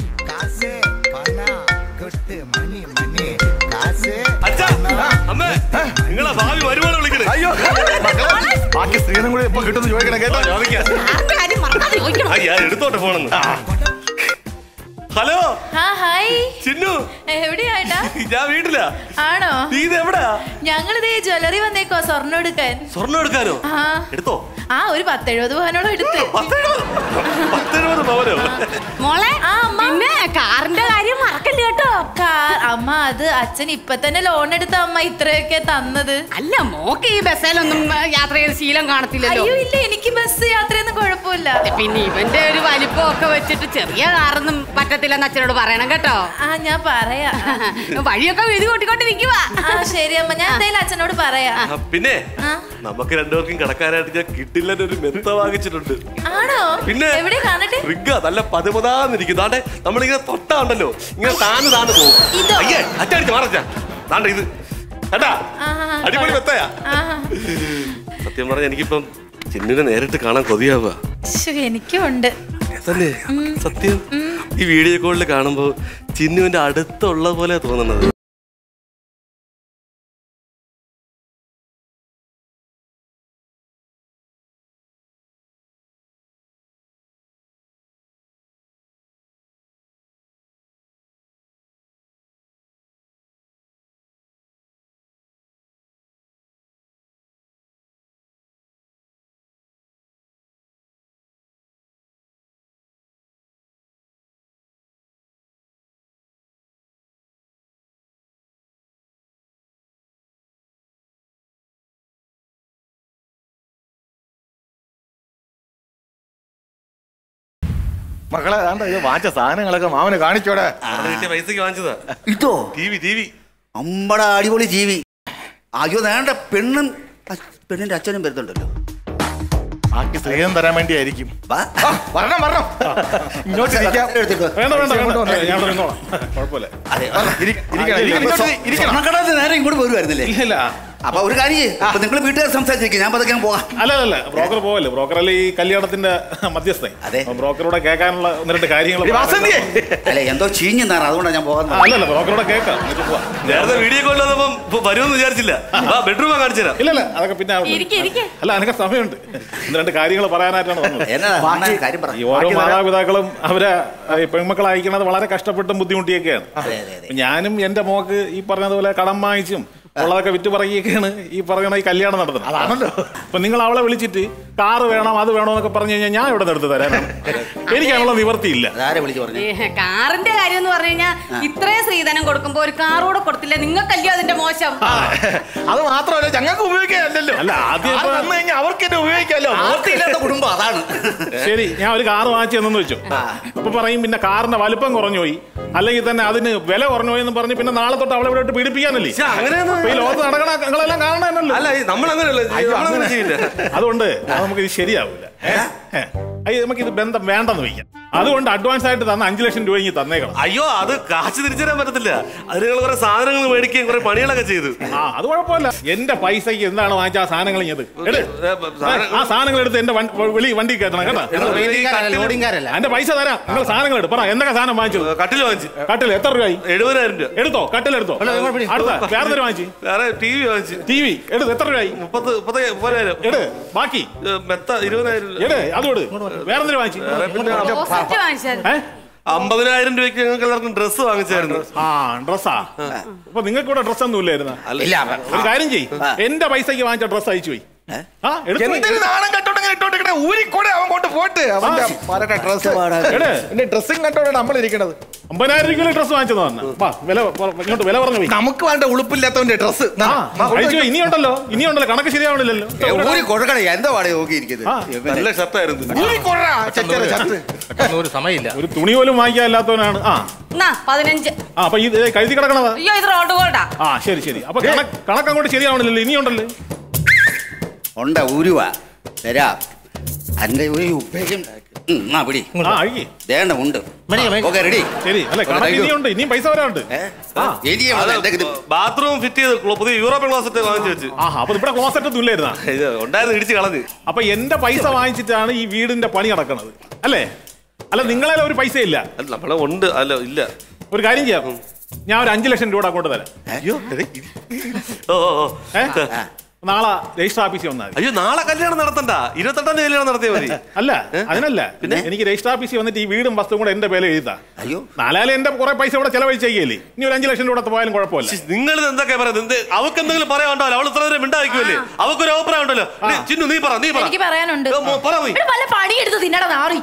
അച്ഛാ അമ്മേ നിങ്ങളെ ഭാവി വരുമാനം വിളിക്കണേ അയ്യോ മക്കളെ, ബാക്കി സ്ത്രീകളും കൂടി ഇപ്പൊ കിട്ടുന്നു ചോദിക്കണം കേട്ടോ ചോദിക്കാം ആരുടെ കാര്യം മറക്കാതെ ചോദിക്കണം ആ ഞാൻ എടുത്തോട്ടെ ഫോണെന്ന് ഹലോ ആ ഹായ് ചിന്നു എവിടെയായിട്ടാ ഞാൻ വീട്ടിലാ ആണോ നീ ഇത് എവിടെയാ ഞങ്ങളിതേ ജ്വല്ലറി വന്നേക്കോ സ്വർണ്ണം എടുക്കാൻ സ്വർണ്ണം എടുക്കാനോ ആ എടുത്തോ ആ ഒരു പത്തെഴുപത് പവനോളം എടുത്ത് പത്തെഴുപത് പവനോ മോളെ ആ അമ്മ പിന്നെ കാറിന്റെ കാര്യം മറക്കണ്ട കേട്ടോ കാർ അമ്മ അത് അച്ഛൻ ഇപ്പൊ തന്നെ ലോൺ എടുത്ത അമ്മ ഇത്രയൊക്കെ തന്നത് അല്ല മോക്ക് ഈ ബസ്സിലൊന്നും ആ, യാത്ര ചെയ്ത് ശീലം കാണത്തില്ലല്ലോ അയ്യോ ഇല്ല എനിക്ക് ബസ് യാത്രയൊന്നും കുഴപ്പമില്ല പിന്നെ ഇവന്റെ ഒരു വലിപ്പമൊക്കെ വെച്ചിട്ട് ചെറിയ കാറൊന്നും പറ്റത്തില്ലെന്ന് അച്ഛനോട് പറയണം കേട്ടോ ആ ഞാൻ പറയാ വഴിയൊക്കെ വീതി കൂട്ടിക്കൊണ്ടിരിക്കുവാ ആ ശരി അമ്മ ഞാൻ എന്തായാലും അച്ഛനോട് പറയാ ആ, പിന്നെ ആ. നമുക്ക് രണ്ടുപേർക്കും കിടക്കാനായിട്ട് ഞാൻ കിട്ടില്ലെന്നൊരു മെത്ത വാങ്ങിച്ചിട്ടുണ്ട് ആണോ പിന്നെ എവിടെ കാണട്ടെ റിഗ നല്ല പതിമതാന്നിരിക്കും താണ്ടെ നമ്മളിങ്ങനെ തൊട്ടാ ഉണ്ടല്ലോ ഇങ്ങനെ താന്ന് താന്ന് പോകും ഇതോ? അയ്യേ അറ്റടിച്ച് മാറച്ചാ താണ്ട ഇത് കേട്ടാ ആ, അടിപൊളി മെത്തയാ ആ സത്യം പറഞ്ഞ എനിക്കിപ്പം ചിന്നിനെ നേരിട്ട് കാണാൻ കൊതിയാവുക ശ്ശോ, എനിക്കും ഉണ്ട് തന്നെ സത്യം ഈ വീഡിയോ കോളിൽ കാണുമ്പോ ചിന്നുവിന്റെ അടുത്തുള്ള പോലെ തോന്നുന്നത് മക്കളെ ദാണ്ട ഇത് വാങ്ങിച്ച സാധനങ്ങളൊക്കെ മാമന് കാണിച്ചോടെ അവിടെ കിട്ടിയ പൈസക്ക് വാങ്ങിച്ചതാ ഇതോ ടി വി ടി വി അമ്പട അടിപൊളി ജീവി അയ്യോ വേണ്ട പെണ്ണും അ- പെണ്ണിന്റെ അച്ഛനും വരുന്നുണ്ടല്ലോ ബാക്കി സ്ത്രീധനം തരാൻ വേണ്ടിയായിരിക്കും വാ. ആ, വരണം വരണം ഇങ്ങോട്ട് ഇരിക്കാം എടുത്തിക്കോ. വേണ്ട വേണ്ട ഇങ്ങോട്ട് വന്നേ, ഞാൻ ഇവിടെ നിന്നോളാം കുഴപ്പമില്ല അതെ ഇരി- ഇരിക്കണം, ഇരിക്കണം, ഇങ്ങോട്ട് ഇരിക്കണം. സ്വർണ്ണക്കടത്ത് നേരെ ഇങ്ങോട്ട് വരുമായിരുന്നില്ലേ ഇല്ല അപ്പൊ ഒരു കാര്യം ചെയ്യ്. അപ്പൊ നിങ്ങൾ വീട്ടുകാർ സംസാരിച്ചിരിക്കും ഞാൻ പതുക്കെ പോകാം അല്ല അല്ല ബ്രോക്കർ പോവല്ലേ ബ്രോക്കർ അല്ലേ ഈ കല്യാണത്തിന്റെ മധ്യസ്ഥൻ അതെ ബ്രോക്കറോടെ കേൾക്കാനുള്ള ഒന്ന് രണ്ട് കാര്യങ്ങൾ എടി, വാസന്തിയെ. അല്ല എന്തോ ചീഞ്ഞെന്നാണ് അതുകൊണ്ടാണ് ഞാൻ പോകാൻ അല്ല അല്ല ബ്രോക്കറോടെ കേൾക്കാം എന്നിട്ട് പോവാം. നേരത്തെ വീഡിയോ കോൾ വന്നപ്പം ഇപ്പൊ വരുമെന്ന് വിചാരിച്ചില്ല വാ ബെഡ്റൂം കാണിച്ചു തരാം ഇല്ല ഇല്ല അതൊക്കെ പിന്നെ ആവട്ടെ. ഇരിക്കെ ഇരിക്കെ അല്ല അതിനൊക്കെ സമയമുണ്ട് ഒന്ന് രണ്ട് കാര്യങ്ങൾ പറയാനായിട്ടാണ് വന്നത് എന്നാ എന്നാ കാര്യം പറ ഈ ഓരോ മാതാപിതാക്കളും അവരെ ഈ പെൺമക്കളെ അയക്കുന്നത് വളരെ കഷ്ടപ്പെട്ടും ബുദ്ധിമുട്ടിയൊക്കെയാണ് അതെ അതെ അതെ ഞാനും എന്റെ മോക്ക് ഈ പറഞ്ഞതുപോലെ കടം വാങ്ങിച്ചും ഉള്ളതൊക്കെ വിറ്റ് പറയുകയൊക്കെയാണ് ഈ പറയുന്ന ഈ കല്യാണം നടത്തുന്നത് അതാണല്ലോ അപ്പൊ നിങ്ങൾ അവളെ വിളിച്ചിട്ട് കാറ് വേണം അത് വേണം എന്നൊക്കെ പറഞ്ഞു കഴിഞ്ഞാൽ ഞാൻ ഇവിടെ എടുത്ത് തരാനാണ് എനിക്കതിനുള്ള നിവർത്തിയില്ല അതാരെ വിളിച്ചു പറഞ്ഞു ഏ, കാറിന്റെ കാര്യം എന്ന് പറഞ്ഞു കഴിഞ്ഞാൽ ഇത്രയും സ്ത്രീധനം കൊടുക്കുമ്പോ ഒരു കാറൂടെ കൊടുത്തില്ല നിങ്ങൾക്കല്ലയോ അതിന്റെ മോശം അത് മാത്രമല്ല ഞങ്ങൾക്ക് ഉപയോഗിക്കാനല്ലോ അല്ല ആദ്യം ഇപ്പൊ- അവർക്ക് എന്നെ ഉപയോഗിക്കാമല്ലോ ഇല്ലാത്ത കുടുംബം അതാണ് ശരി ഞാൻ ഒരു കാറ് വാങ്ങിച്ചു തന്നെന്ന് വെച്ചു അപ്പൊ പറയും പിന്നെ കാറിന്റെ വലുപ്പം കുറഞ്ഞു പോയി അല്ലെങ്കിൽ തന്നെ അതിന് വില കുറഞ്ഞു പോയി എന്ന് പറഞ്ഞ് പിന്നെ നാളെ തൊട്ട് അവളെ ഇവിടെ പീഡിപ്പിക്കാനല്ലേ ശ്ശെ, അങ്ങനെയൊന്നും- അപ്പൊ ഈ ലോകത്ത് നടക്കണ നിങ്ങളെല്ലാം കാണണല്ലോ അല്ല നമ്മൾ അങ്ങനെയല്ല നമ്മളങ്ങനെ ചെയ്യില്ല അതുകൊണ്ട് അത് നമുക്ക് ഇത് ശരിയാവില്ല നമുക്ക് ഇത് ബന്ധം വേണ്ടെന്ന് വയ്ക്കാം അതുകൊണ്ട് അഡ്വാൻസ് ആയിട്ട് തന്ന അഞ്ചു ലക്ഷം രൂപ ഇങ്ങ് തന്നേക്കണം അയ്യോ അത് കാശ് തിരിച്ചു തരാൻ പറ്റത്തില്ല അതിന് നിങ്ങൾ കുറെ സാധനങ്ങൾ മേടിക്കുകയും കുറെ പണികളൊക്കെ ചെയ്തു ആ അത് കുഴപ്പമില്ല എന്റെ പൈസക്ക് എന്താണ് വാങ്ങിച്ച ആ സാധനങ്ങൾ ഇങ്ങത് എടു. സാധനം- ആ സാധനങ്ങൾ എടുത്ത് എന്റെ വൺ- വെളി വണ്ടി കയറ്റണം കേട്ടോ ലോഡിംഗാരല്ല എന്റെ പൈസ തരാം നിങ്ങൾ സാധനങ്ങൾ എടു പറ എന്തൊക്കെ സാധനം വാങ്ങിച്ചു കട്ടിൽ വാങ്ങിച്ചു കട്ടിൽ എത്ര രൂപയായി എഴുപതിനായിരം രൂപ എടുത്തോ കട്ടിൽ എടുത്തോ അടുത്ത വേറെ എന്തൊരു വാങ്ങിച്ചു വേറെ ടി വി വാങ്ങിച്ചു ടി വി എടുത്ത് എത്ര രൂപയായി മുപ്പത് മുപ്പത് മുപ്പതിനായിരം എട് ബാക്കി ഏ, മെത്ത ഇരുപതിനായിരം രൂപ. എട് അതും എടു വേറെ എന്തൊരു വാങ്ങിച്ചു വേറെ പിന്നെ പോസ്റ്റ് വാങ്ങിച്ചായിരുന്നു ഏ അമ്പതിനായിരം രൂപയ്ക്ക് ഞങ്ങൾക്ക് എല്ലാവർക്കും ഡ്രസ്സ് വാങ്ങിച്ചായിരുന്നു ആ ഡ്രസ്സാ അപ്പൊ നിങ്ങൾക്ക് ഇവിടെ ഡ്രസ് ഒന്നും ഇല്ലായിരുന്ന ഇല്ല ഒരു കാര്യം ചെയ്യ് എന്റെ പൈസക്ക് വാങ്ങിച്ച ഡ്രസ് അയച്ചു പോയി ആ എടുത്ത് പോയി. എന്തിന് നാണം കെട്ടോണ്ടെങ്കിൽ ഇട്ടോണ്ടിരിക്കണേ ഊരിക്കൂടെ അവൻ കൊണ്ട് പോട്ട് അവന്റെ മരട്ടെ ഡ്രസ് എട് പിന്നെ ഡ്രസ്സും കണ്ടോടെ നമ്മൾ ഇരിക്കണത് അമ്പതിനായിരം രൂപ ഡ്രസ് വാങ്ങിച്ചത് പറഞ്ഞ വാ വില പറ- ഇങ്ങോട്ട് വില പറഞ്ഞു പോയി നമുക്ക് വേണ്ട ഉളുപ്പില്ലാത്തവന്റെ ഡ്രസ് ആ അയച്ചു പോയി ഇനിയുണ്ടല്ലോ ഇനിയുണ്ടല്ലോ കണക്ക് ശരിയാവണില്ലല്ലോ ഊരി കൊടുക്കണേ എന്താ പാടെ നോക്കിയിരിക്കുന്നത് നല്ല ഷർട്ടായിരുന്നു ഊരിക്കൊടാ ചെറ്റര ചത്ത് ഒരു സമയമില്ല ഒരു തുണി പോലും വാങ്ങിക്കാനില്ലാത്തവനാണ് ആ എന്നാ പതിനഞ്ച് ആ അപ്പൊ ഇത് കഴുതി കിടക്കണതാ അയ്യോ ഇത് റോഡ് ഗോൾഡാ ആ ശരി ശരി അപ്പൊ കണക്ക് കണക്ക് അങ്ങോട്ട് ശരിയാവണില്ലല്ലോ ഇനിയുണ്ടല്ലോ ഉണ്ട് ഊരുവാ തരാ അന്റെ ഒരു ഉപ്പേക്കും ഉം, ആ പിടി ആ അഴിക്ക് വേണ്ട ഉണ്ട് ഓക്കെ റെഡി ശരി അല്ലെ കണക്ക് ഇനിയുണ്ട് ഇനിയും പൈസ വരാനുണ്ട് ബാത്റൂം ഫിറ്റ് ചെയ്ത് ക്ലോ- പുതിയ യൂറോപ്യൻ ക്ലോസറ്റ് വാങ്ങിച്ചു വെച്ച് ആ അപ്പൊ ഇവിടെ ക്ലോസറ്റ് ഒന്നും ഇല്ലായിരുന്നാ ഇത് ഉണ്ടായിരുന്നു ഇടിച്ച് കളഞ്ഞ് അപ്പൊ എന്റെ പൈസ വാങ്ങിച്ചിട്ടാണ് ഈ വീടിന്റെ പണി നടക്കുന്നത് അല്ലേ അല്ല നിങ്ങളെ ഒരു പൈസ ഇല്ല അല്ല നമ്മളെ ഉണ്ട് അല്ല ഇല്ല ഒരു കാര്യം ചെയ്യാം ഞാൻ ഒരു അഞ്ചു ലക്ഷം രൂപ അങ്ങോട്ട് തരാം അയ്യോ ഓ ഓ, ഓ. ഏ? നാളെ രജിസ്റ്റർ ഓഫീസിൽ വന്നാൽ മതി അയ്യോ നാളെ കല്യാണം നടത്തണ്ട ഇരുപത്തെട്ടാം തീയതി കല്യാണം നടത്തിയാൽ മതി അല്ല അതിനല്ല പിന്നെ എനിക്ക് രജിസ്റ്റർ ഓഫീസിൽ വന്നിട്ട് ഈ വീടും വസ്തുവും കൂടെ എന്റെ പേര് എഴുതാ അയ്യോ നാലാലും എന്റെ കുറെ പൈസ ഇവിടെ ചെലവഴിച്ചേക്കല്ലേ ഇനി ഒരു അഞ്ചു ലക്ഷം രൂപ പോയാലും കുഴപ്പമില്ല നിങ്ങൾ എന്തൊക്കെ പറയുന്നത് എന്ത് അവൾക്ക് എന്തെങ്കിലും പറയാനുണ്ടാവില്ല അവൾ ഇത്ര നേരം മിണ്ടായിരിക്കുമല്ലേ അവൾക്കൊരു അഭിപ്രായം ഉണ്ടല്ലോ ഡേ, ചിന്നു നീ പറ നീ പറ എനിക്ക് പറയാനുണ്ട് ഏ, മോ- പറ നീ ഇവിടെ വല്ല പണിയെടുത്ത് തിന്നട നാറി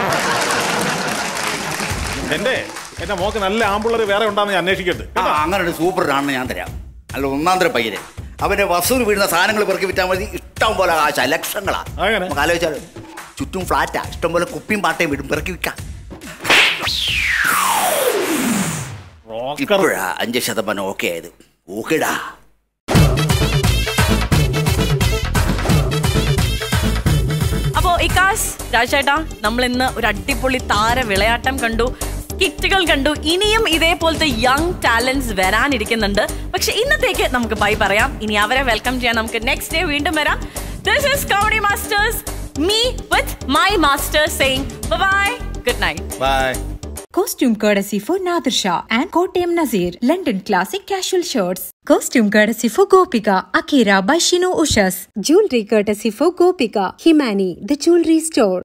എന്റെ എന്റെ മോക്ക് നല്ല ആമ്പിള്ളർ വേറെ ഉണ്ടാന്ന് ഞാൻ അന്വേഷിക്കട്ടെ ആ അങ്ങനെ ഒരു സൂപ്പർ ആണ് ഞാൻ തരാം അല്ല ഒന്നാം തരം പയ്യനെ അവന്റെ വസൂൽ വീഴുന്ന സാധനങ്ങൾ പെറുക്കി വിറ്റാൽ മതി ഇഷ്ടം പോലെ കാശ ലക്ഷങ്ങളാ അങ്ങനെ? നമുക്ക് ആലോചിച്ചാൽ ചുറ്റും ഫ്ലാറ്റാ ഇഷ്ടം പോലെ കുപ്പിയും പാട്ടയും വിടും പെറുക്കി വിൽക്കാം ഇപ്പോഴാ അഞ്ച് ശതമാനം ഓക്കെ ആയത് ഓക്കെടാ അപ്പോ ഇക്കാസ് രാജേട്ടാ നമ്മൾ ഇന്ന് ഒരു അടിപൊളി താര വിളയാട്ടം കണ്ടു സ്കിറ്റുകൾ കണ്ടു ഇനിയും ഇതേപോലത്തെ യങ് ടാലൻസ് വരാനിരിക്കുന്നുണ്ട് പക്ഷെ ഇന്നത്തേക്ക് നമുക്ക് ബൈ പറയാം ഇനി അവരെ വെൽക്കം ചെയ്യാൻ നമുക്ക് നെക്സ്റ്റ് ഡേ വീണ്ടും വരാം this is Comedy Masters me with my master saying bye good night bye Costume courtesy for Nadir Shah and Kottayam Nazir, London Classic Casual Shirts. Costume courtesy for Gopika, Akira by Shinu Ushas. Jewelry courtesy for Gopika, Himani, the jewelry store.